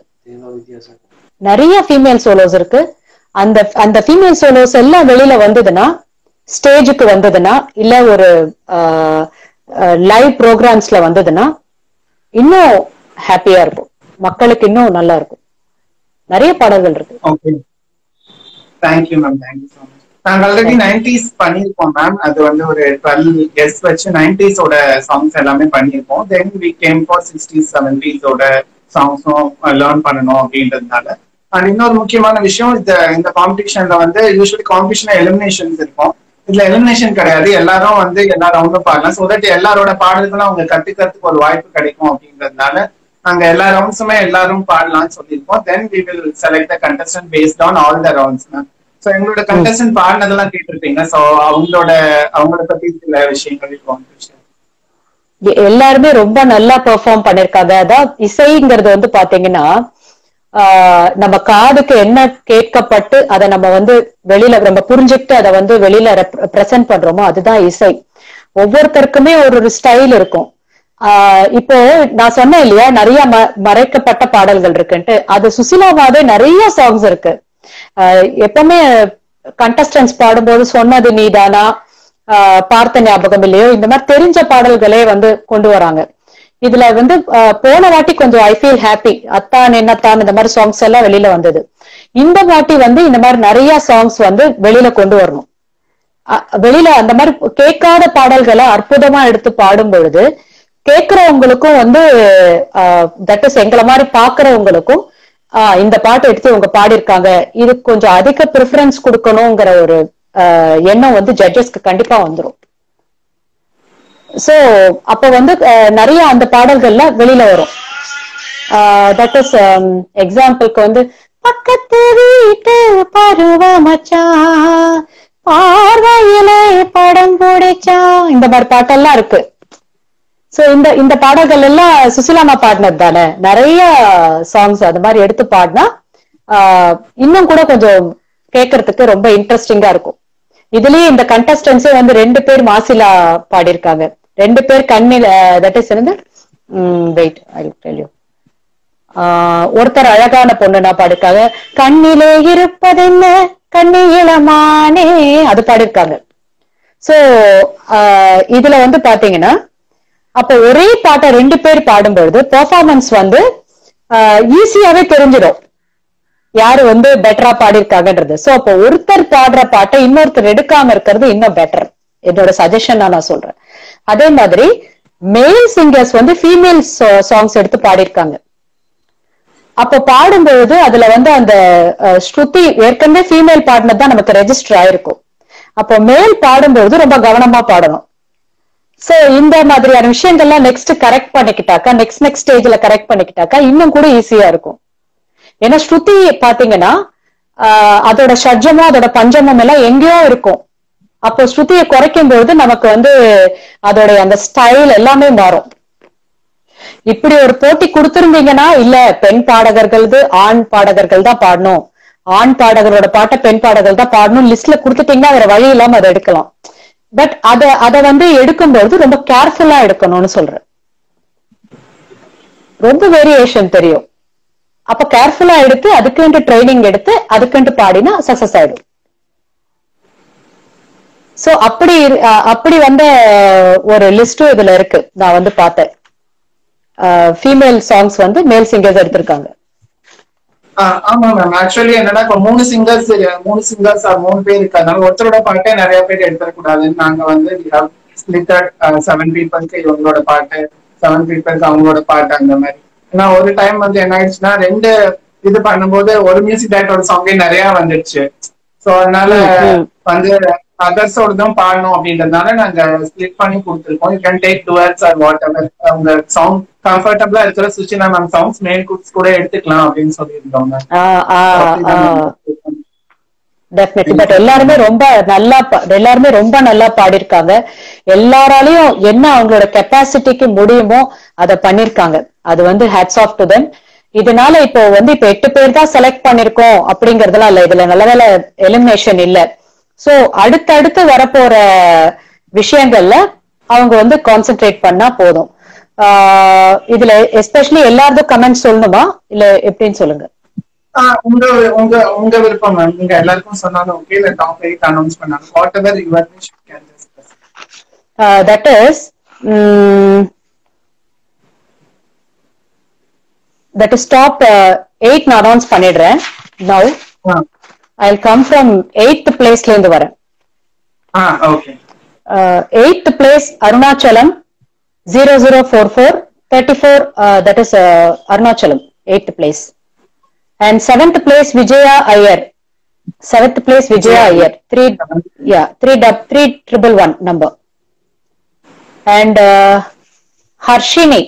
நிறைய ஃபீமேல் சோலோஸ் இருக்கு அந்த அந்த ஃபீமேல் சோலோஸ் எல்லாம் வெளியில வந்ததுன்னா ஸ்டேஜுக்கு வந்ததுன்னா இல்ல ஒரு லைவ் ப்ரோக்ராம்ஸ்ல வந்ததுன்னா இன்னும் ஹாப்பியா இருக்கும் மக்களுக்கு இன்னும் நல்லா இருக்கும் நிறைய பாடல்கள் இருக்கு okay thank you ma'am thank you so much நாங்க ஆல்ரெடி நைன்டிஸ் பண்ணியிருக்கோம் மேம் அது வந்து ஒரு டுவெல் கெஸ்ட் வச்சு நைன்டிஸோட சாங்ஸ் எல்லாமே பண்ணியிருக்கோம் then we came for sixties செவன்டீஸோட சாங்ஸும் லேர்ன் பண்ணணும் அப்படின்றதுனால அண்ட் இன்னொரு முக்கியமான விஷயம் இந்த இந்த காம்படிஷன்ல வந்து யூஸ்வலி காம்படிஷன் எலிமினேஷன்ஸ் இருக்கும் இதுல எலிமினேஷன் கிடையாது எல்லாரும் வந்து எல்லா ரவுண்டும் பாடலாம் ஸோ தட் எல்லாரோட பாடல்களும் அவங்க கத்துக்கிறதுக்கு ஒரு வாய்ப்பு கிடைக்கும் அப்படின்றதுனால நாங்க எல்லா ரவுண்ட்ஸுமே எல்லாரும் பாடலாம்னு சொல்லியிருக்கோம் then we will select the contestant based on all the rounds ma'am so எங்களோட கண்டஸ்டன்ட் பாடினதெல்லாம் கேட்டிருப்பீங்க சோ அவங்களோட அவங்கள பத்தி சில விஷயங்கள் இப்போ வந்து எ- எல்லாருமே ரொம்ப நல்லா பெர்ஃபார்ம் பண்ணிருக்காங்க அதான் இசைங்கிறது வந்து பாத்தீங்கன்னா ஆஹ் நம்ம காதுக்கு என்ன கேட்கப்பட்டு அதை நம்ம வந்து வெளியில நம்ம புரிஞ்சுக்கிட்டு அதை வந்து வெளியில பிரசன்ட் பண்றோமோ அதுதான் இசை ஒவ்வொருத்தருக்குமே ஒரு ஒரு ஸ்டைல் இருக்கும் ஆஹ் இப்போ நான் சொன்னேன் இல்லையா நிறைய ம- மறைக்கப்பட்ட பாடல்கள் இருக்குன்ட்டு அது சுசிலாவாவே நிறைய சாங்ஸ் இருக்கு ஆஹ் எப்பவுமே கண்டஸ்டன்ஸ் பாடும்போது சொன்னது நீதானா ஆஹ் பார்த்த ஞாபகம் இல்லையோ இந்த மாதிரி தெரிஞ்ச பாடல்களே வந்து கொண்டு வராங்க இதுல வந்து ஆஹ் போன வாட்டி கொஞ்சம் ஐ ஃபீல் ஹாப்பி அத்தான் என்னத்தான் இந்த மாதிரி சாங்ஸ் எல்லாம் வெளியில வந்தது இந்த வாட்டி வந்து இந்த மாதிரி நிறைய சாங்ஸ் வந்து வெளியில கொண்டு வரணும் அ- வெளியில அந்த மாதிரி கேட்காத பாடல்களை அற்புதமா எடுத்து பாடும் பொழுது கேட்கிறவங்களுக்கும் வந்து தட் இஸ் எங்களை மாதிரி பாக்குறவங்களுக்கும் ஆஹ் இந்த பாட்டு எடுத்து இவங்க பாடியிருக்காங்க இது கொஞ்சம் அதிக ப்ரிஃபரன்ஸ் கொடுக்கணுங்கிற ஒரு ஆஹ் எண்ணம் வந்து ஜட்ஜஸ்க்கு கண்டிப்பா வந்துரும் சோ அப்ப வந்து அஹ், நிறைய அந்த பாடல்கள்ல வெளியில வரும் தட் இஸ் எக்ஸாம்பிளுக்கு வந்து பக்கத்து வீட்டு பருவ மச்சான் பார்வையில படம் பிடிச்சான் இந்த மாதிரி பாட்டெல்லாம் இருக்கு சோ இந்த இந்த பாடல்கள் எல்லாம் சுசிலாமா பாடினது தானே நிறைய சாங்ஸ் அது மாதிரி எடுத்து பாடினா ஆஹ், இன்னும் கூட கொஞ்சம் கேட்கறதுக்கு ரொம்ப இன்ட்ரெஸ்டிங்கா இருக்கும் இதுலயே இந்த கண்டஸ்டன்ஸே வந்து ரெண்டு பேர் மாசிலா பாடியிருக்காங்க ரெண்டு பேர் கண்ணில தட் இஸ் என்னது வெயிட் ஐ டெல் யூ ஒருத்தர் அழகான பொண்ணுனா பாடிருக்காங்க கண்ணிலே இருப்பதென்ன கண்ணி இளமானே அது பாடிருக்காங்க சோ இதுல வந்து பாத்தீங்கன்னா அப்ப ஒரே பாட்டை ரெண்டு பேர் பாடும்பொழுது பெர்ஃபார்மன்ஸ் வந்து ஈஸியாவே தெரிஞ்சிடும் யாரு வந்து பெட்டரா பாடியிருக்காங்கன்றது சோ அப்போ ஒருத்தர் பாடுற பாட்டை இன்னொருத்தர் எடுக்காம இருக்கிறது இன்னும் பெட்டர் என்னோட சஜஷன் நான் சொல்றேன் அதே மாதிரி மேல் சிங்கர்ஸ் வந்து ஃபீமேல் சாங்ஸ் எடுத்து பாடியிருக்காங்க அப்ப பாடும்பொழுது அதுல வந்து அந்த அஹ், ஸ்ருதி ஏற்கனவே ஃபீமேல் பாடினது தான் நமக்கு ரெஜிஸ்டர் ஆயிருக்கும் அப்போ மேல் பாடும்பொழுது ரொம்ப கவனமா பாடணும் சோ இந்த மாதிரியான விஷயங்கள்லாம் நெக்ஸ்ட் கரெக்ட் பண்ணிக்கிட்டாக்கா நெக்ஸ்ட் நெக்ஸ்ட் ஸ்டேஜ்ல கரெக்ட் பண்ணிக்கிட்டாக்கா இன்னும் கூட ஈஸியா இருக்கும் ஏன்னா ஸ்ருதி பாத்தீங்கன்னா ஆஹ் அதோட ஷட்ஜமும் அதோட பஞ்சமும் எல்லாம் எங்கேயோ இருக்கும் அப்போ ஸ்ருதியை குறைக்கும் பொழுது நமக்கு வந்து அதோட அந்த ஸ்டைல் எல்லாமே மாறும் இப்படி ஒரு போட்டி கொடுத்திருந்தீங்கன்னா இல்ல பெண் பாடகர்களது ஆண் பாடகர்கள் தான் பாடணும் ஆண் பாடகரோட பாட்டை பெண் பாடகர்கள் தான் பாடணும் லிஸ்ட்ல கொடுத்துட்டீங்கன்னா வேற வழி இல்லாம அதை எடுக்கலாம் பட் அத அத வந்து எடுக்கும்போது ரொம்ப கேர்ஃபுல்லா எடுக்கணும்னு சொல்றேன் ரொம்ப வேரியேஷன் தெரியும் அப்ப கேர்ஃபுல்லா எடுத்து அதுக்குன்ட்டு ட்ரைனிங் எடுத்து அதுக்குன்ட்டு பாடினா சக்சஸ் ஆயிடும் சோ அப்படி இரு- அஹ் அப்படி வந்த ஒரு லிஸ்டும் இதுல இருக்கு நான் வந்து பார்த்தேன் ஃபீமேல் சாங்ஸ் வந்து மேல் சிங்கர்ஸ் எடுத்திருக்காங்க ஆஹ் ஆமா மேம் ஆக்சுவலி என்னன்னா இப்ப மூணு சிங்கர்ஸ் மூணு சிங்கர்ஸ் மூணு பேர் இருக்கிறதுனால ஒருத்தரோட பாட்டே நிறைய பேர் எடுத்துடக்கூடாதுன்னு நாங்க வந்து ஸ்பிளிட்டட் செவன் பீப்புளுக்கு இவங்களோட பாட்டு செவன் பீப்புளுக்கு அவங்களோட பாட்டு அந்த மாதிரி ஏன்னா ஒரு டைம் வந்து என்ன ஆயிடுச்சுன்னா ரெண்டு இது பண்ணும்போது ஒரு மியூசிக் டேரக்டரோட சாங்கே நிறைய வந்துடுச்சு சோ அதனால ம். வந்து அதர்ஸோட தான் பாடணும் அப்படின்றதுனால நாங்க ஸ்பிளிட் பண்ணி கொடுத்துருக்கோம் you can take towards or whatever உங்க சாங் கம்ஃபர்டபுளா இருக்கிற சுச்சினா மேம் சாங்ஸ் மேல் குட்ஸ் கூட எடுத்துக்கலாம் அப்படின்னு சொல்லியிருந்தோம் மேம் ஆஹ் ஆஹ் ஆஹ் டெஃபினெட்லி பட் எல்லாருமே ரொம்ப நல்லா பா- எல்லாருமே ரொம்ப நல்லா பாடியிருக்காங்க எல்லாராலையும் என்ன அவங்களோட கெப்பாசிட்டிக்கு முடியுமோ அதை பண்ணிருக்காங்க அது வந்து ஹேட்ஸ் ஆஃப் டு தெம் இதனால இப்போ வந்து இப்ப எட்டு பேர் தான் செலக்ட் பண்ணிருக்கோம் அப்படிங்கறதெல்லாம் இல்ல இதுல நல்ல வேலை எலிமினேஷன் இல்ல சோ அடுத்தடுத்து வரப்போற விஷயங்கள்ல அவங்க வந்து கான்சென்ட்ரேட் பண்ணா போதும் ஆஹ் இதுல எஸ்பெஷலி எல்லாருக்கும் கமெண்ட் சொல்லணுமா இல்ல எப்படின்னு சொல்லுங்க ஆஹ் உங்க உங்க உங்க விருப்பம் மேம் நீங்க எல்லாருக்கும் சொன்னாலும் ஓகே இல்ல டாப் எயிட் அனௌன்ஸ் பண்ணாலும் whatever your wish can discuss uh, that is mm, that is top uh, eight நான் announce பண்ணிடுறேன் now I'll come from eighth placeல இருந்து வரேன் ஆ okay uh, eighth place Arunachalam 0044 34 uh, that is uh, Arunachalam eighth place and seventh place Vijaya Iyer seventh place Vijaya Iyer three yeah three dub three triple one number and uh, Harshini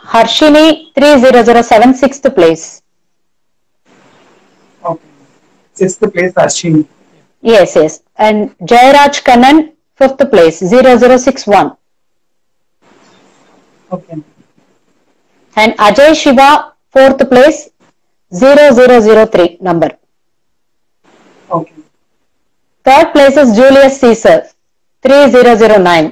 Harshini 3007 sixth place okay sixth place Ashwini. Yes, yes. And Jairaj Kannan, fifth place, 0061. Okay. And Ajay Shiva, fourth place, 0003 number. Okay. Third place is Julius Caesar, 3009.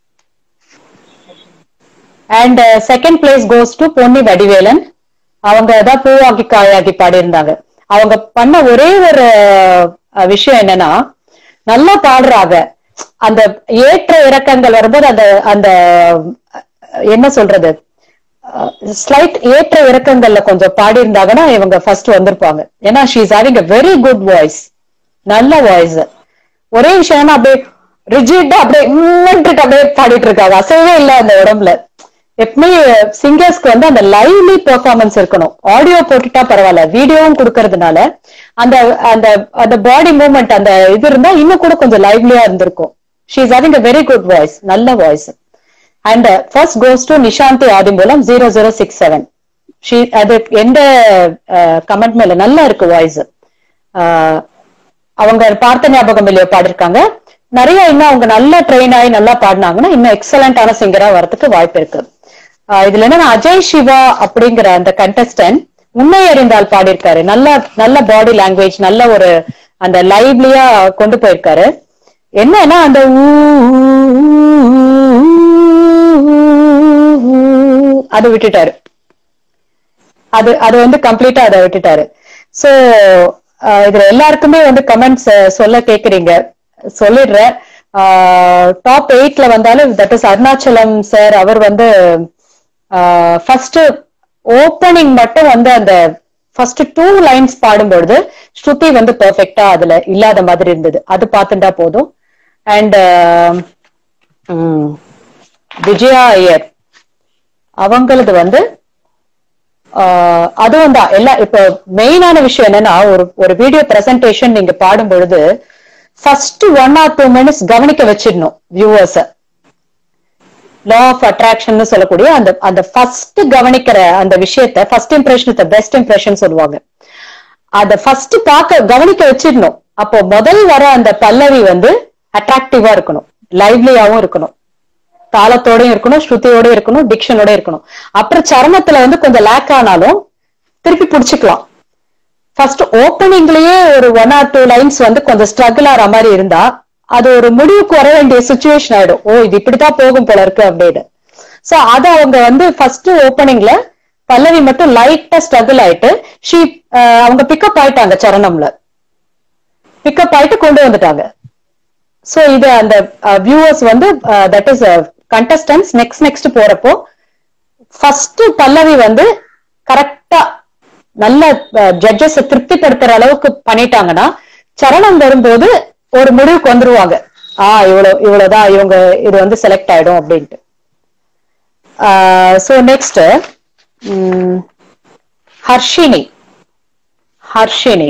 And uh, second place goes to Ponni Vadivelan அவங்க தான் பூவாகி காயாகி பாடியிருந்தாங்க அவங்க பண்ண ஒரே ஒரு அஹ், விஷயம் என்னன்னா நல்லா பாடுறாங்க அந்த ஏற்ற இறக்கங்கள் வரும்போது அந்த அந்த அஹ், என்ன சொல்றது ஸ்லைட் ஏற்ற இறக்கங்கள்ல கொஞ்சம் பாடியிருந்தாங்கன்னா இவங்க ஃபர்ஸ்ட் வந்திருப்பாங்க ஏன்னா she is having a very good voice நல்ல வாய்ஸ் ஒரே விஷயம் என்னன்னா அப்படியே ரிஜிட்டா அப்படியே உம்ன்ட்டு அப்படியே பாடிட்டு இருக்காங்க அசைவே இல்ல அந்த உடம்புல எப்பவுமே சிங்கர்ஸ்க்கு வந்து அந்த லைவ்லி பெர்ஃபார்மன்ஸ் இருக்கணும் ஆடியோ போட்டுட்டா பரவாயில்ல வீடியோவும் கொடுக்கறதுனால அந்த அந்த அந்த பாடி மூவ்மெண்ட் அந்த இது இருந்தா இன்னும் கூட கொஞ்சம் லைவ்லியா இருந்திருக்கும் she is having a very good voice நல்ல voice and first goes to Nishanthi Adhimoolam zero zero six seven she அது எந்த கமெண்ட் மேல நல்லா இருக்கு வாய்ஸ் அவங்க பார்த்த ஞாபகம் இல்லையோ பாடிருக்காங்க நிறைய இன்னும் அவங்க நல்லா ட்ரெயின் ஆகி நல்லா பாடினாங்கன்னா இன்னும் எக்ஸலண்டான சிங்கரா வரதுக்கு வாய்ப்பு இருக்கு ஆஹ் இதுல என்னன்னா அஜய் சிவா அப்படிங்கிற அந்த கண்டஸ்டன்ட் உண்மை அறிந்தால் பாடியிருக்காரு நல்ல நல்ல பாடி லாங்குவேஜ் நல்ல ஒரு அந்த லைவ்லியா கொண்டு போயிருக்காரு என்னன்னா அந்த ஊ, அது விட்டுட்டாரு அது அது வந்து கம்ப்ளீட்டா அதை விட்டுட்டாரு சோ இதுல எல்லாருக்குமே வந்து கமெண்ட்ஸ் சொல்ல கேக்குறீங்க சொல்லிடுறேன் டாப் எயிட்ல வந்தாலும் தட் இஸ் அருணாச்சலம் சார் அவர் வந்து ஃபர்ஸ்ட் ஓப்பனிங் மட்டும் வந்து அந்த ஃபர்ஸ்ட் டூ லைன்ஸ் பாடும்பொழுது ஸ்ருதி வந்து பெர்ஃபெக்டா அதுல இல்லாத மாதிரி இருந்தது அது பார்த்துட்டா போதும் அண்ட் விஜயா ஐயர் அவங்களது வந்து ஆஹ் அதுவும் தான் எல்லா இப்ப மெயினான விஷயம் என்னன்னா ஒரு ஒரு வீடியோ பிரசன்டேஷன் நீங்க பாடும் பொழுது first one or two minutes கவனிக்க வச்சிடணும் வியூவர்ஸ லா ஆஃப் அட்ராக்ஷன் சொல்லக்கூடிய அந்த அந்த ஃபர்ஸ்ட் கவனிக்கிற அந்த விஷயத்த ஃபர்ஸ்ட் இம்ப்ரெஷன் பெஸ்ட் இம்ப்ரெஷன் சொல்லுவாங்க அத ஃபர்ஸ்ட் பார்க்க கவனிக்க வச்சிடணும் அப்போ முதல் வர அந்த பல்லவி வந்து அட்ராக்டிவா இருக்கணும் லைவ்லியாவும் இருக்கணும் தாளத்தோடயும் இருக்கணும் ஸ்ருதியோடயும் இருக்கணும் டிக்ஷனோட இருக்கணும் அப்புறம் சரணத்துல வந்து கொஞ்சம் லேக் ஆனாலும் திருப்பி புடிச்சுக்கலாம் ஃபர்ஸ்ட் ஓப்பனிங்லயே ஒரு ஒன் ஆர் டூ லைன்ஸ் வந்து கொஞ்சம் ஸ்ட்ரகிள் ஆற மாதிரி இருந்தா அது ஒரு முடிவுக்கு வர வேண்டிய சுச்சுவேஷன் ஆயிடும் ஓ இது இப்படித்தான் போகும் போல இருக்கு அப்படின்னு சோ அத அவங்க வந்து ஃபர்ஸ்ட் ஓப்பனிங்ல பல்லவி மட்டும் லைட்டா ஸ்ட்ரகிள் ஆயிட்டு ஷீ அவங்க பிக்கப் ஆயிட்டாங்க சரணம்ல பிக்கப் ஆயிட்டு கொண்டு வந்துட்டாங்க சோ இது அந்த வியூவர்ஸ் வந்து that is contestants next next போறப்போ ஃபர்ஸ்ட் பல்லவி வந்து கரெக்டா நல்ல ஜட்ஜஸ் திருப்திப்படுத்துற அளவுக்கு பண்ணிட்டாங்கன்னா சரணம் வரும்போது ஒரு முடிவுக்கு வந்துருவாங்க ஆஹ் இவ்வளவு இவ்வளவுதான் இவங்க இது வந்து செலக்ட் ஆயிடும் அப்படின்ட்டு so next Harshini Harshini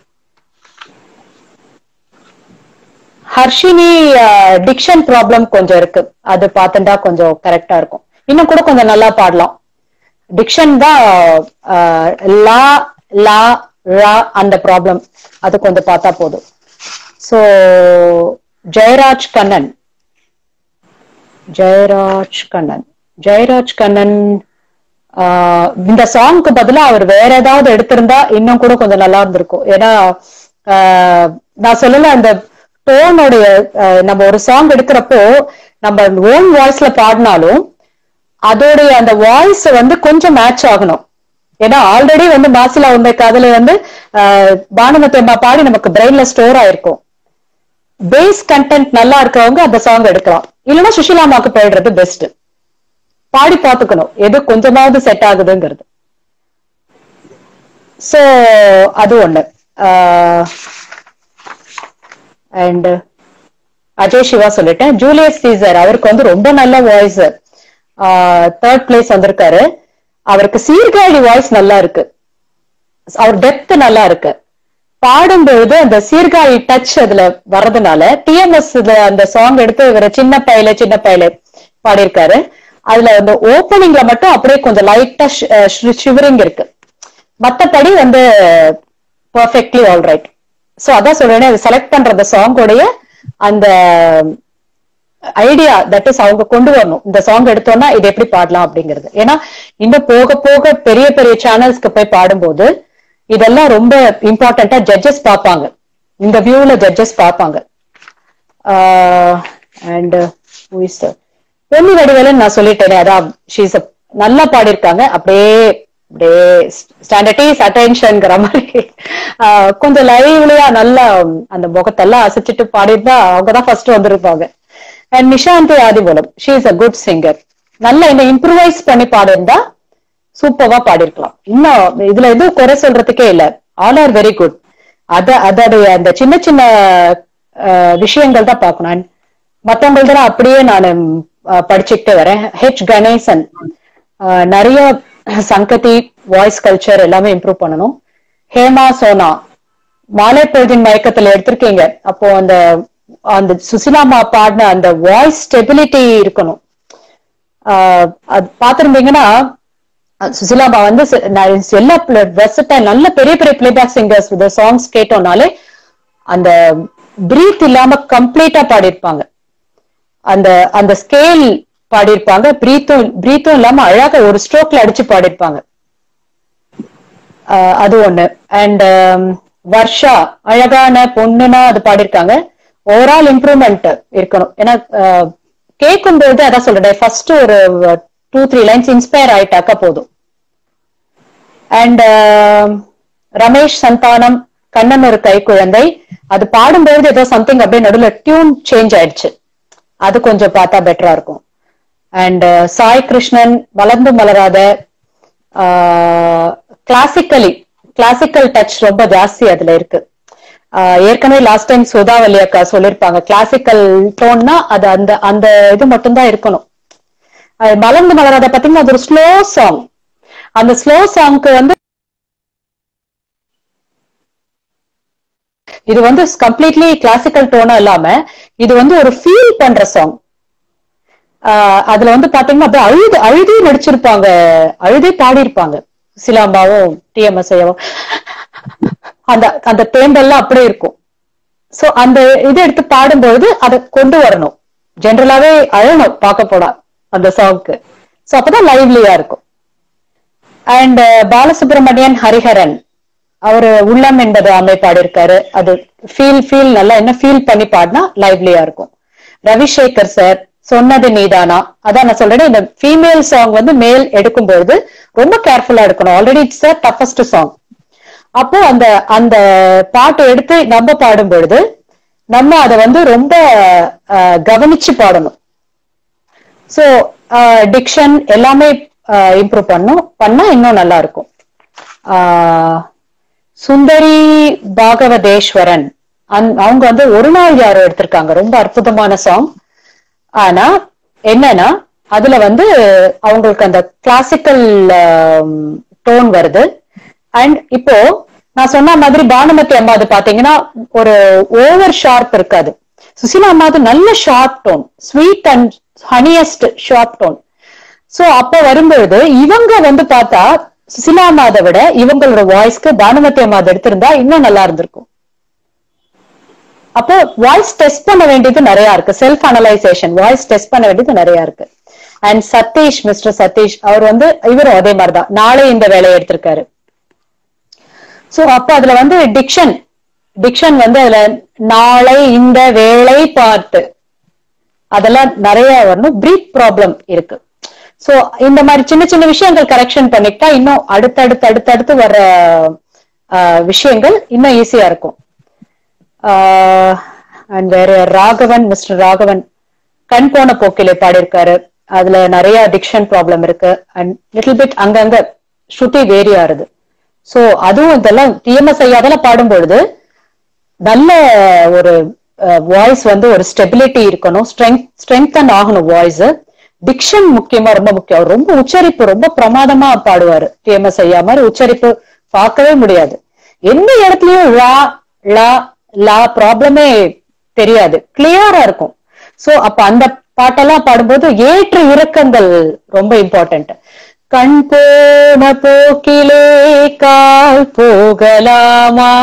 Harshini diction problem கொஞ்சம் இருக்கு அது பார்த்துட்டா கொஞ்சம் கரெக்டா இருக்கும் இன்னும் கூட கொஞ்சம் நல்லா பாடலாம் டிக்ஷன் தான் ஆஹ், லா லா ரா அந்த ப்ராப்ளம் அது கொஞ்சம் பார்த்தா போதும் சோ ஜெயராஜ் கண்ணன் ஜெயராஜ் கண்ணன் ஜெயராஜ் கண்ணன் ஆஹ், இந்த சாங்க்கு பதிலா அவர் வேற ஏதாவது எடுத்திருந்தா இன்னும் கூட கொஞ்சம் நல்லா இருந்திருக்கும் ஏன்னா ஆஹ், நான் சொல்லல அந்த டோனுடைய நம்ம ஒரு சாங் எடுக்கிறப்போ நம்ம ஓன் வாய்ஸ்ல பாடினாலும் அதோடைய அந்த வாய்ஸ் வந்து கொஞ்சம் மேட்ச் ஆகணும் ஏன்னா ஆல்ரெடி வந்து மாசிலா உண்மை காதல வந்து ஆஹ், பானுமதி அம்மா பாடி நமக்கு பிரெயின்ல ஸ்டோர் ஆயிருக்கும் பேஸ் கண்டென்ட் நல்லா இருக்கவங்க அந்த சாங் எடுக்கலாம் இல்லைன்னா சுஷிலா அம்மாக்கு போயிடுறது பெஸ்ட் பாடி பாத்துக்கணும் எது கொஞ்சமாவது செட் ஆகுதுங்கிறது சோ அது ஒண்ணு அண்ட் அஜய் சிவா சொல்லிட்டேன் ஜூலியஸ் சீசர் அவருக்கு வந்து ரொம்ப நல்ல வாய்ஸ் தேர்ட் பிளேஸ் வந்திருக்காரு அவருக்கு சீர்காழி வாய்ஸ் நல்லா இருக்கு அவர் டெப்த் நல்லா இருக்கு பாடும்பொழுது அந்த சீர்காழி டச் அதுல வர்றதுனால டிஎம்எஸ் அந்த சாங் எடுத்து இவர் சின்ன பையல சின்ன பையல பாடியிருக்காரு அதுல அந்த ஓப்பனிங்ல மட்டும் அப்படியே கொஞ்சம் லைட்டா ஷிவரிங் இருக்கு மத்தபடி வந்து பர்ஃபெக்ட்லி ஆல் ரைட் சோ அதான் சொல்றேன் அது செலக்ட் பண்ற அந்த சாங்கோடைய அந்த ஐடியா தட் இஸ் அவங்க கொண்டு வரணும் இந்த சாங் எடுத்தோம்னா இது எப்படி பாடலாம் அப்படிங்கிறது ஏன்னா இன்னும் போக போக பெரிய பெரிய சேனல்ஸ்க்கு போய் பாடும்போது இதெல்லாம் ரொம்ப இம்பார்ட்டண்டா ஜட்ஜஸ் பார்ப்பாங்க இந்த வியூல ஜட்ஜஸ் பார்ப்பாங்க அண்ட் பொன்னி வடிவேலன் நான் சொல்லிட்டேனே அதான் ஷீஸ் நல்லா பாடியிருக்காங்க அப்படியே அப்படியே ஸ்டாண்டர்டைஸ் அட்டென்ஷன்ங்கிற மாதிரி ஆஹ் கொஞ்சம் லைவ்லியா நல்லா அந்த முகத்தெல்லாம் அசைச்சிட்டு பாடிருந்தா அவங்கதான் ஃபர்ஸ்ட் வந்திருப்பாங்க and Nishanthi Adhipulam she is a good singer நல்லா என்ன இம்ப்ரூவைஸ் பண்ணி பாடிருந்தா சூப்பரா பாடிருக்கலாம் இன்னும் இதுல எதுவும் குறை சொல்றதுக்கே இல்ல ஆல் ஆர் வெரி குட் அத அதோடைய அந்த சின்ன சின்ன அஹ், விஷயங்கள் தான் பார்க்கணும் And மத்தவங்கள்தான் அப்படியே நான் படிச்சுக்கிட்டே வரேன் ஹெச் கணேசன் அஹ், நிறைய சங்கதி வாய்ஸ் கல்ச்சர் எல்லாமே இம்ப்ரூவ் பண்ணணும் ஹேமா சோனா மாலை பொழுதின் மயக்கத்துல எடுத்திருக்கீங்க அப்போ அந்த அந்த சுசிலாமா பாடின அந்த வாய்ஸ் ஸ்டெபிலிட்டி இருக்கணும் ஆஹ் அது பாத்திருந்தீங்கன்னா அஹ் சுசிலாமா வந்து சி- நான் எல்லா வெர்சடைல் நல்ல பெரிய பெரிய பிளேபேக் சிங்கர்ஸ் வித் சாங்ஸ் கேட்டோம்னாலே அந்த பிரீத் இல்லாம கம்ப்ளீட்டா பாடியிருப்பாங்க அந்த அந்த ஸ்கேல் பாடியிருப்பாங்க பிரீத்தும் பிரீத்தும் இல்லாம அழகா ஒரு ஸ்ட்ரோக்ல அடிச்சு பாடியிருப்பாங்க ஆஹ் அது ஒண்ணு அண்ட் வர்ஷா அழகான பொண்ணுனா அது பாடியிருக்காங்க ஓவரால் இம்ப்ரூவ்மெண்ட் இருக்கணும் ஏன்னா கேட்கும் போது அதான் சொல்றேன் ஃபர்ஸ்ட் ஒரு டூ த்ரீ லைன்ஸ் இன்ஸ்பயர் ஆயிட்டாக்கா போதும் அண்ட் ரமேஷ் சந்தானம் கண்ணன் ஒரு கை குழந்தை அது பாடும்போது ஏதோ சம்திங் அப்படியே நடுவில் டியூன் சேஞ்ச் ஆயிடுச்சு அது கொஞ்சம் பார்த்தா பெட்டரா இருக்கும் அண்ட் சாய் கிருஷ்ணன் வளர்ந்து மலராத கிளாசிக்கலி கிளாசிக்கல் டச் ரொம்ப ஜாஸ்தி அதுல இருக்கு ஆஹ் ஏற்கனவே லாஸ்ட் டைம் சுதாவலி அக்கா சொல்லியிருப்பாங்க கிளாசிக்கல் டோன்னா அது அந்த அந்த இது மட்டும்தான் இருக்கணும் அது மலர்ந்து மலராத பாத்தீங்கன்னா அது ஒரு ஸ்லோ சாங் அந்த ஸ்லோ சாங்க்கு வந்து இது வந்து கம்ப்ளீட்லி கிளாசிக்கல் டோனா இல்லாம இது வந்து ஒரு ஃபீல் பண்ற சாங் அதுல வந்து பாத்தீங்கன்னா அப்படியே அழுது அழுதே நடிச்சிருப்பாங்க அழுதே பாடியிருப்பாங்க சிலாம்பாவும் டிஎம்எஸ் அந்த அந்த தேம்பெல்லாம் அப்படியே இருக்கும் சோ அந்த இது எடுத்து பாடும்போது அதை கொண்டு வரணும் ஜென்ரலாவே அழணும் பார்க்க போனா அந்த சாங்க்கு சோ அப்பதான் லைவ்லியா இருக்கும் அண்ட் பாலசுப்ரமணியன் ஹரிஹரன் அவரு உள்ளம் என்பது அம்மை பாடியிருக்காரு அது ஃபீல் ஃபீல் நல்லா என்ன ஃபீல் பண்ணி பாடினா லைவ்லியா இருக்கும் ரவிசேகர் சார் சொன்னது நீதானா அதான் நான் சொல்றேன் இந்த ஃபீமேல் சாங் வந்து மேல் எடுக்கும்போது ரொம்ப கேர்ஃபுல்லா எடுக்கணும் already it's a toughest song அப்போ அந்த அந்த பாட்டை எடுத்து நம்ம பாடும் பொழுது நம்ம அதை வந்து ரொம்ப அஹ், கவனிச்சு பாடணும் ஸோ டிக்ஷன் எல்லாமே இம்ப்ரூவ் பண்ணும் பண்ணா இன்னும் நல்லா இருக்கும் ஆஹ், சுந்தரி பாகவதேஸ்வரன் அந்- அவங்க வந்து ஒரு நாள் யாரோ எடுத்திருக்காங்க ரொம்ப அற்புதமான சாங் ஆனா என்னன்னா அதுல வந்து அவங்களுக்கு அந்த கிளாசிக்கல் டோன் வருது அண்ட் இப்போ நான் சொன்ன மாதிரி பானுமதி அம்மா அது பாத்தீங்கன்னா ஒரு ஓவர் ஷார்ப் இருக்காது சுசிலா அம்மா அது நல்ல sharp tone sweet and honeyest sharp tone so அப்ப வரும்பொழுது இவங்க வந்து பார்த்தா சுசிலா அம்மாதை விட இவங்களோட வாய்ஸ்க்கு பானுமதி அம்மா அதை எடுத்திருந்தா இன்னும் நல்லா இருந்திருக்கும் அப்போ வாய்ஸ் டெஸ்ட் பண்ண வேண்டியது நிறைய இருக்கு செல்ஃப் அனலைசேஷன் வாய்ஸ் டெஸ்ட் பண்ண வேண்டியது நிறைய இருக்கு அண்ட் சதீஷ் மிஸ்டர் சதீஷ் அவர் வந்து இவரும் அதே மாதிரிதான் நாளை இந்த வேலையை எடுத்திருக்காரு சோ அப்ப அதுல வந்து டிக்ஷன் டிக்ஷன் வந்து அதுல நாளை இந்த வேலை பார்த்து அதெல்லாம் நிறைய வரணும் பிரீத் ப்ராப்ளம் இருக்கு சோ இந்த மாதிரி சின்ன சின்ன விஷயங்கள் கரெக்ஷன் பண்ணிக்கிட்டா இன்னும் அடுத்தடுத்து அடுத்தடுத்து வர ஆஹ், விஷயங்கள் இன்னும் ஈஸியா இருக்கும் அண்ட் வேற ராகவன் மிஸ்டர் ராகவன் கண் போன போக்கிலே பாடியிருக்காரு அதுல நிறைய டிக்ஷன் ப்ராப்ளம் இருக்கு அண்ட் லிட்டில் பிட் அங்கங்க ஸ்ருதி வேரி ஆறுது சோ அதுவும் இதெல்லாம் டிஎம்எஸ் ஐயா அதெல்லாம் பாடும்பொழுது நல்ல ஒரு வாய்ஸ் வந்து ஒரு ஸ்டெபிலிட்டி இருக்கணும் ஸ்ட்ரென்த் ஸ்ட்ரென்தன் ஆகணும் வாய்ஸ் டிக்ஷன் முக்கியமா ரொம்ப முக்கியம் அவர் ரொம்ப உச்சரிப்பு ரொம்ப பிரமாதமா பாடுவாரு டிஎம்எஸ் ஐயா மாதிரி உச்சரிப்பு பார்க்கவே முடியாது எந்த இடத்துலயும் லா லா லா ப்ராப்ளமே தெரியாது கிளியரா இருக்கும் சோ அப்ப அந்த பாட்டெல்லாம் பாடும்போது ஏற்ற இறக்கங்கள் ரொம்ப இம்பார்ட்டன்ட் கண் போன போக்கிலே கால் போகலாமா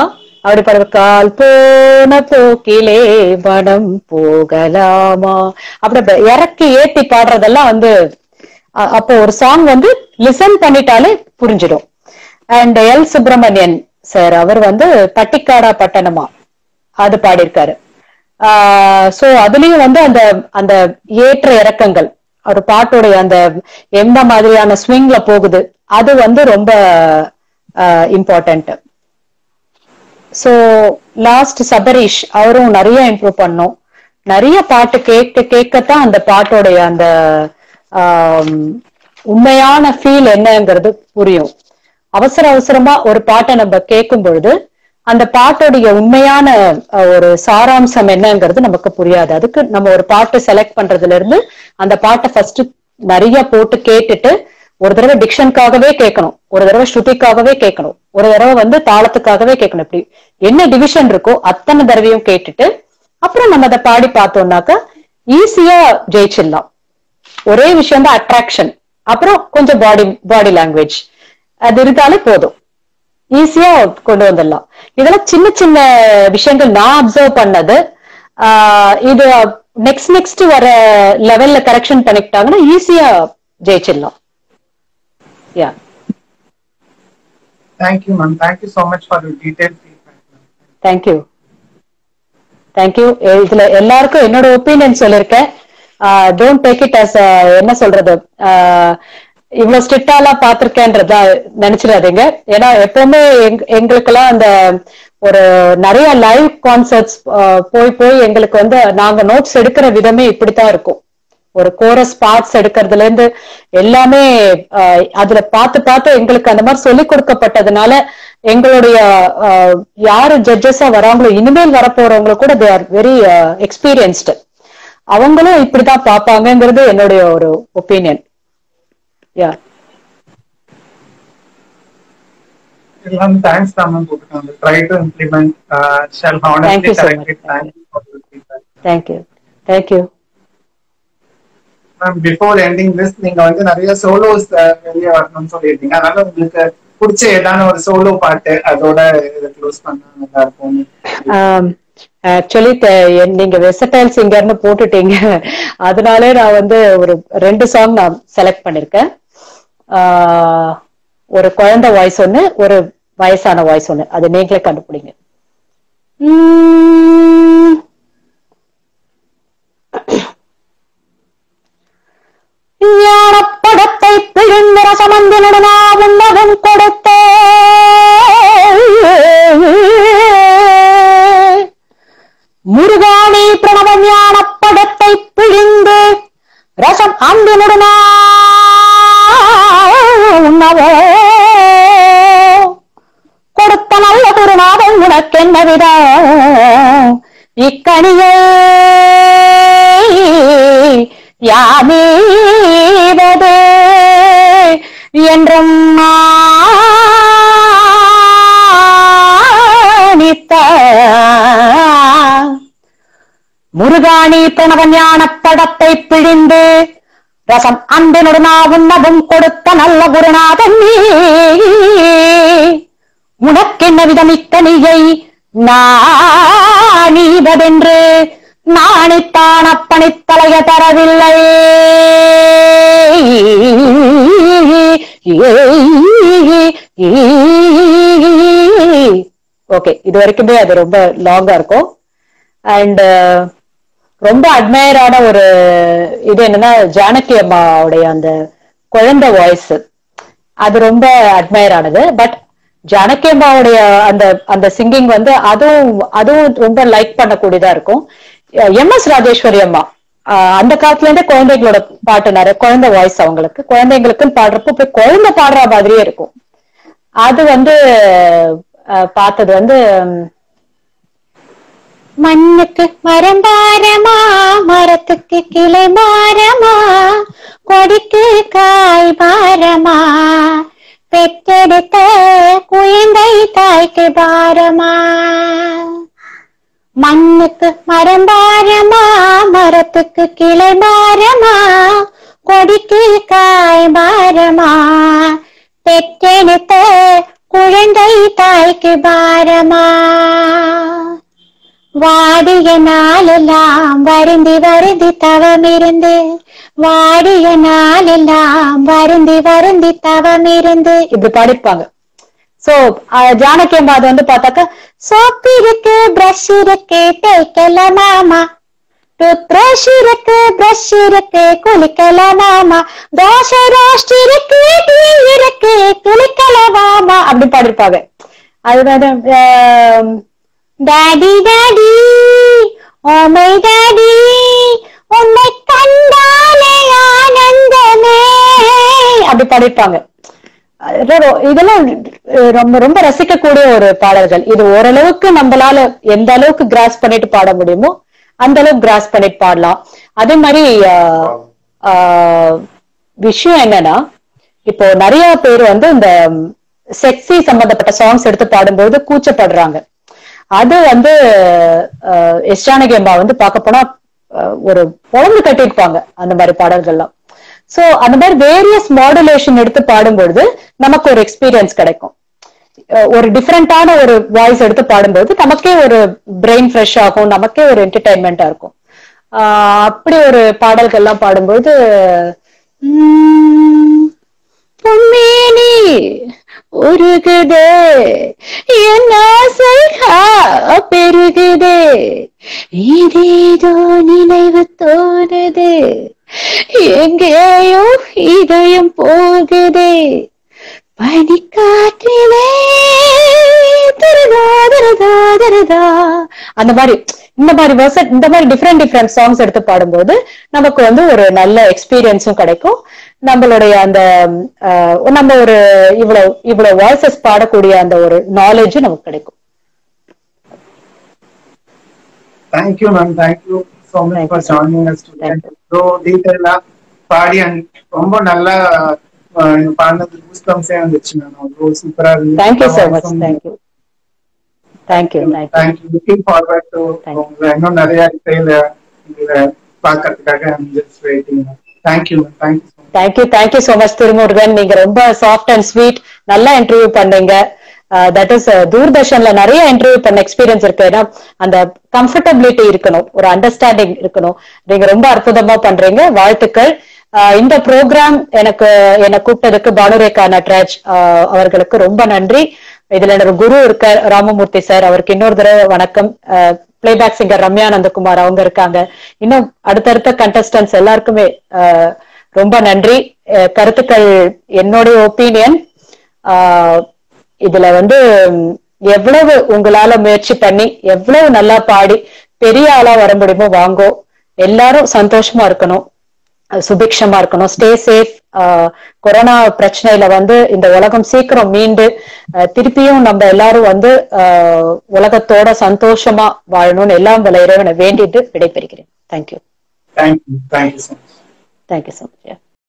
அப்படி பாடுற கால் போன போக்கிலே மனம் போகலாமா அப்படி ப- இறக்கி ஏத்தி பாடுறதெல்லாம் வந்து அ- அப்போ ஒரு சாங் வந்து லிசன் பண்ணிட்டாலே புரிஞ்சிடும் அண்ட் எல் சுப்பிரமணியன் சார் அவர் வந்து பட்டிக்காடா பட்டணமா அது பாடியிருக்காரு சோ அதுலயும் வந்து அந்த அந்த ஏற்ற இறக்கங்கள் ஒரு பாட்டோடைய அந்த எந்த மாதிரியான ஸ்விங்ல போகுது அது வந்து ரொம்ப இம்பார்ட்டன்ட் சோ லாஸ்ட் சபரீஷ் அவரும் நிறைய இம்ப்ரூவ் பண்ணோம் நிறைய பாட்டு கேட்க கேட்கத்தான் அந்த பாட்டோடைய அந்த ஆம், உண்மையான ஃபீல் என்னங்கிறது புரியும் அவசர அவசரமா ஒரு பாட்டை நம்ம கேட்கும் பொழுது அந்த பாட்டோடைய உண்மையான அஹ், ஒரு சாராம்சம் என்னங்கிறது நமக்கு புரியாது அதுக்கு நம்ம ஒரு பாட்டு செலக்ட் பண்றதுல இருந்து அந்த பாட்டை ஃபர்ஸ்ட் நிறைய போட்டு கேட்டுட்டு ஒரு தடவை டிக்ஷனுக்காகவே கேட்கணும் ஒரு தடவை ஸ்ருதிக்காகவே கேட்கணும் ஒரு தடவை வந்து தாளத்துக்காகவே கேட்கணும் இப்படி என்ன டிவிஷன் இருக்கோ அத்தனை தடவையும் கேட்டுட்டு அப்புறம் நம்ம அதை பாடி பார்த்தோம்னாக்கா ஈஸியா ஜெயிச்சிடலாம் ஒரே விஷயம் தான் அட்ராக்ஷன் அப்புறம் கொஞ்சம் பாடி பாடி லாங்குவேஜ் அது இருந்தாலே போதும் ஈஸியா கொண்டு வந்துடலாம் இதெல்லாம் சின்ன சின்ன விஷயங்கள் நான் அப்சர்வ் பண்ணது ஆஹ் இது நெக்ஸ்ட் நெக்ஸ்ட் வர லெவல்ல கரெக்ஷன் பண்ணிக்கிட்டாங்கன்னா ஈஸியா ஜெயிச்சிடலாம் yeah Thank you, ma'am. Thank you so much for your detailed feedback. ma'am. Thank you thank you இதுல எல்லாருக்கும் என்னோட ஒப்பீனியன் சொல்லிருக்கேன் டோன்ட் டேக் இட் அஸ் என்ன சொல்றது ஆஹ் இவ்வளவு ஸ்ட்ரிக்டாலாம் பாத்திருக்கேன்றதா நினைச்சிடாதீங்க ஏன்னா எப்பவுமே எங்க- எங்களுக்கெல்லாம் அந்த ஒரு நிறைய லைவ் கான்சர்ட்ஸ் போய் போய் எங்களுக்கு வந்து நாங்க நோட்ஸ் எடுக்கிற விதமே இப்படித்தான் இருக்கும் ஒரு கோரஸ் பார்ட்ஸ் எடுக்கிறதுல இருந்து எல்லாமே ஆஹ், அதுல பார்த்து பார்த்து எங்களுக்கு அந்த மாதிரி சொல்லி கொடுக்கப்பட்டதுனால எங்களுடைய ஆஹ், யாரு ஜட்ஜஸா வராங்களோ இனிமேல் வரப்போறவங்க கூட தே ஆர் வெரி எக்ஸ்பீரியன்ஸ்டு அவங்களும் இப்படிதான் பார்ப்பாங்கங்கிறது என்னுடைய ஒரு ஒப்பீனியன் யா எல்லாம் thanks தான் ma'am போட்டுருக்காங்க. Try to implement, uh, shall Thank honestly you so correct much. it. Thank you for your feedback. Thank you thank you ma'am before ending this நீங்க வந்து நிறைய சோலோஸ் வெளியே வரணும்னு சொல்லியிருந்தீங்க அதனால உங்களுக்கு பிடிச்ச ஏதான ஒரு சோலோ பாட்டு அதோட இதை க்ளோஸ் பண்ணா நல்லா இருக்கும் ஆக்சுவலி நீங்க வெசடைல் சிங்கர்னு போட்டுட்டீங்க அதனாலே நான் வந்து ஒரு ரெண்டு சாங் நான் செலக்ட் பண்ணிருக்கேன் ஆஹ், ஒரு குழந்தை வாய்ஸ் ஒண்ணு ஒரு வயசான வாய்ஸ் ஒண்ணு அது நீங்களே கண்டுபிடிங்க உம். ஞானப்படத்தை பிழிந்த ரசமந்தினுடனா உன்னதம் கொடுத்த முருகாணி பிரணவ ஞானப்படத்தை பிழிந்து ரசம் அம்பினுடனா உண்ணவோ கொடுத்த நல்ல குருநாதன் உனக்கென்ன விதம் இக்கணியே யாமீவது என்றும் மாணித்த முருகாணி பிரணவ ஞானப் படத்தை பிழிந்து ரசம் அன்பினுடனா உண்ணவும் கொடுத்த நல்ல குருநாதன் நீ உனக்கென்ன விதமிக்கனியை நாணிவதென்று நாணித்தான் அப்பணித்தலைய தரவில்லை ஓகே இது வரைக்குமே அது ரொம்ப லாங்கா இருக்கும் அண்ட் ரொம்ப அட்மையரான ஒரு இது என்னன்னா ஜானகி அம்மாவுடைய அந்த குழந்தை வாய்ஸ் அது ரொம்ப அட்மையர் ஆனது பட் ஜானகி அம்மாவுடைய அந்த அந்த சிங்கிங் வந்து அதுவும் அதுவும் ரொம்ப லைக் பண்ணக்கூடியதா இருக்கும் எம் எஸ் ராஜேஸ்வரி அம்மா ஆஹ் அந்த காலத்துல இருந்தே குழந்தைங்களோட பாட்டு நிறைய குழந்தை வாய்ஸ் அவங்களுக்கு குழந்தைங்களுக்குன்னு பாடுறப்போ போய் குழந்தை பாடுற மாதிரியே இருக்கும் அது வந்து ஆஹ் பார்த்தது வந்து உம், மண்ணுக்கு மரம் பாரமா மரத்துக்கு கிளை பாரமா கொடிக்கு காய் பாரமா பெற்றெடுத்த குழந்தை தாய்க்கு பாரமா மண்ணுக்கு மரம் பாரமா மரத்துக்கு கிளை பாரமா கொடிக்கு காய் பாரமா பெற்றெடுத்த குழந்தை தாய்க்கு பாரமா வாடிய நாளெல்லாம் வருந்தி வருந்தி தவமிருந்து வாடிய நாளெல்லாம் வருந்தி வருந்தி தவமிருந்து இப்படி பாடிப்பாங்க சோ ஜானகி அம்மா அது வந்து பார்த்தாக்கா சோப்பு இருக்கு பிரஷ் இருக்கு தேய்க்கலாமா டூத் பிரஷ் இருக்கு பிரஷ் இருக்கு குளிக்கலாமா தோசை ரோஸ்ட் இருக்கு டீ இருக்கு குளிக்கலாமா அப்படி பாடிருப்பாங்க அதுதான் டாடி டாடி ஓமை டாடி உன்னை கண்டாலே ஆனந்தமே அப்படி பாடிருப்பாங்க அது ரொ- இதெல்லாம் அஹ் ரொம்ப ரொம்ப ரசிக்கக்கூடிய ஒரு பாடல்கள் இது ஓரளவுக்கு நம்மளால எந்த அளவுக்கு கிராஸ் பண்ணிட்டு பாட முடியுமோ அந்த அளவுக்கு கிராஸ் பண்ணிட்டு பாடலாம் அதே மாதிரி ஆஹ், ஆஹ், விஷயம் என்னன்னா இப்போ நிறைய பேர் வந்து இந்த செக்ஸி சம்பந்தப்பட்ட சாங்ஸ் எடுத்து பாடும்போது கூச்சப்படுறாங்க அது வந்து ஆஹ், எஸ் ஜானகி அம்மா வந்து பார்க்க போனா ஆஹ், ஒரு பொழந்து கட்டிருப்பாங்க அந்த மாதிரி பாடல்கள்லாம் சோ அந்த மாதிரி வேரியஸ் மாடுலேஷன் எடுத்து பாடும்பொழுது நமக்கு ஒரு எக்ஸ்பீரியன்ஸ் கிடைக்கும் அஹ் ஒரு டிஃப்ரெண்டான ஒரு வாய்ஸ் எடுத்து பாடும்போது நமக்கே ஒரு பிரெயின் ஃப்ரெஷ் ஆகும் நமக்கே ஒரு என்டர்டைன்மெண்டா இருக்கும் ஆஹ் அப்படி ஒரு பாடல்கள்லாம் பாடும்போது உம், பொன்மேனி உருகுதே என் ஆசைகா பெருகுதே ஏதேதோ நினைவு தோணுது எங்கேயோ இதயம் போகுதே பனிக்காற்றிலே தரதா தரதா தரதா அந்த மாதிரி இந்த மாதிரி verse- இந்த மாதிரி டிஃப்ரெண்ட் டிஃப்ரெண்ட் சாங்ஸ் எடுத்து பாடும்போது நமக்கு வந்து ஒரு நல்ல எக்ஸ்பீரியன்ஸும் கிடைக்கும் நம்மளுடைய அந்த ஆஹ், நம்ம ஒரு இவ்வளவு இவ்வளவு வாய்ஸஸ் பாடக்கூடிய அந்த ஒரு நாலேஜும் நமக்கு கிடைக்கும் Thank you, ma'am. Thank you so much Thank for you, sir. joining us today. Thank you. So detailed ah body and ரொம்ப நல்லா அஹ், நீங்க பாடினது கூஸ்பம்ஸே வந்துச்சு மேம் அவ்வளோ சூப்பரா இருந்துச்சு thank you so much thank you thank you thank you thank you looking forward to Thank you. உங்களை இன்னும் நிறைய இசையில உங்களை பார்க்கறதுக்காக I'm just waiting thank you ma'am thank you so much thank you thank you so much Thirumurugan நீங்க ரொம்ப சாஃப்ட் அண்ட் ஸ்வீட் நல்லா இன்டர்வியூ பண்ணீங்க தட் இஸ் தூர்தர்ஷன்ல நிறைய இன்டர்வியூ பண்ண எக்ஸ்பீரியன்ஸ் இருக்கு ஏன்னா அந்த கம்ஃபர்டபிலிட்டி இருக்கணும் ஒரு அண்டர்ஸ்டாண்டிங் இருக்கணும் நீங்க ரொம்ப அற்புதமா பண்றீங்க வாழ்த்துக்கள் ஆஹ் இந்த ப்ரோக்ராம் எனக்கு என்னை கூப்பிட்டதுக்கு பானுரேகா நட்ராஜ் ஆஹ் அவர்களுக்கு ரொம்ப நன்றி இதுல என்னோட குரு இருக்கார் ராமமூர்த்தி சார் அவருக்கு இன்னொரு தடவை வணக்கம் பிளேபேக் சிங்கர் ரம்யா நந்தகுமார் அவங்க இருக்காங்க இன்னும் அடுத்தடுத்த கண்டஸ்டன்ஸ் எல்லாருக்குமே ஆஹ் ரொம்ப நன்றி அஹ் கருத்துக்கள் என்னுடைய ஒப்பீனியன் இதுல வந்து ம், எவ்வளவு உங்களால முயற்சி பண்ணி எவ்வளவு நல்லா பாடி பெரிய ஆளா வர முடியுமோ வாங்கோ எல்லாரும் சந்தோஷமா இருக்கணும் அஹ் சுபிக்ஷமா இருக்கணும் ஸ்டே சேஃப் கொரோனா பிரச்சனையில வந்து இந்த உலகம் சீக்கிரம் மீண்டு அஹ் திருப்பியும் நம்ம எல்லாரும் வந்து அஹ் உலகத்தோட சந்தோஷமா வாழணும்னு எல்லாம் வல்ல இறைவனை வேண்டிட்டு விடைபெறுகிறேன் thank you thank you thank you so much thank you so much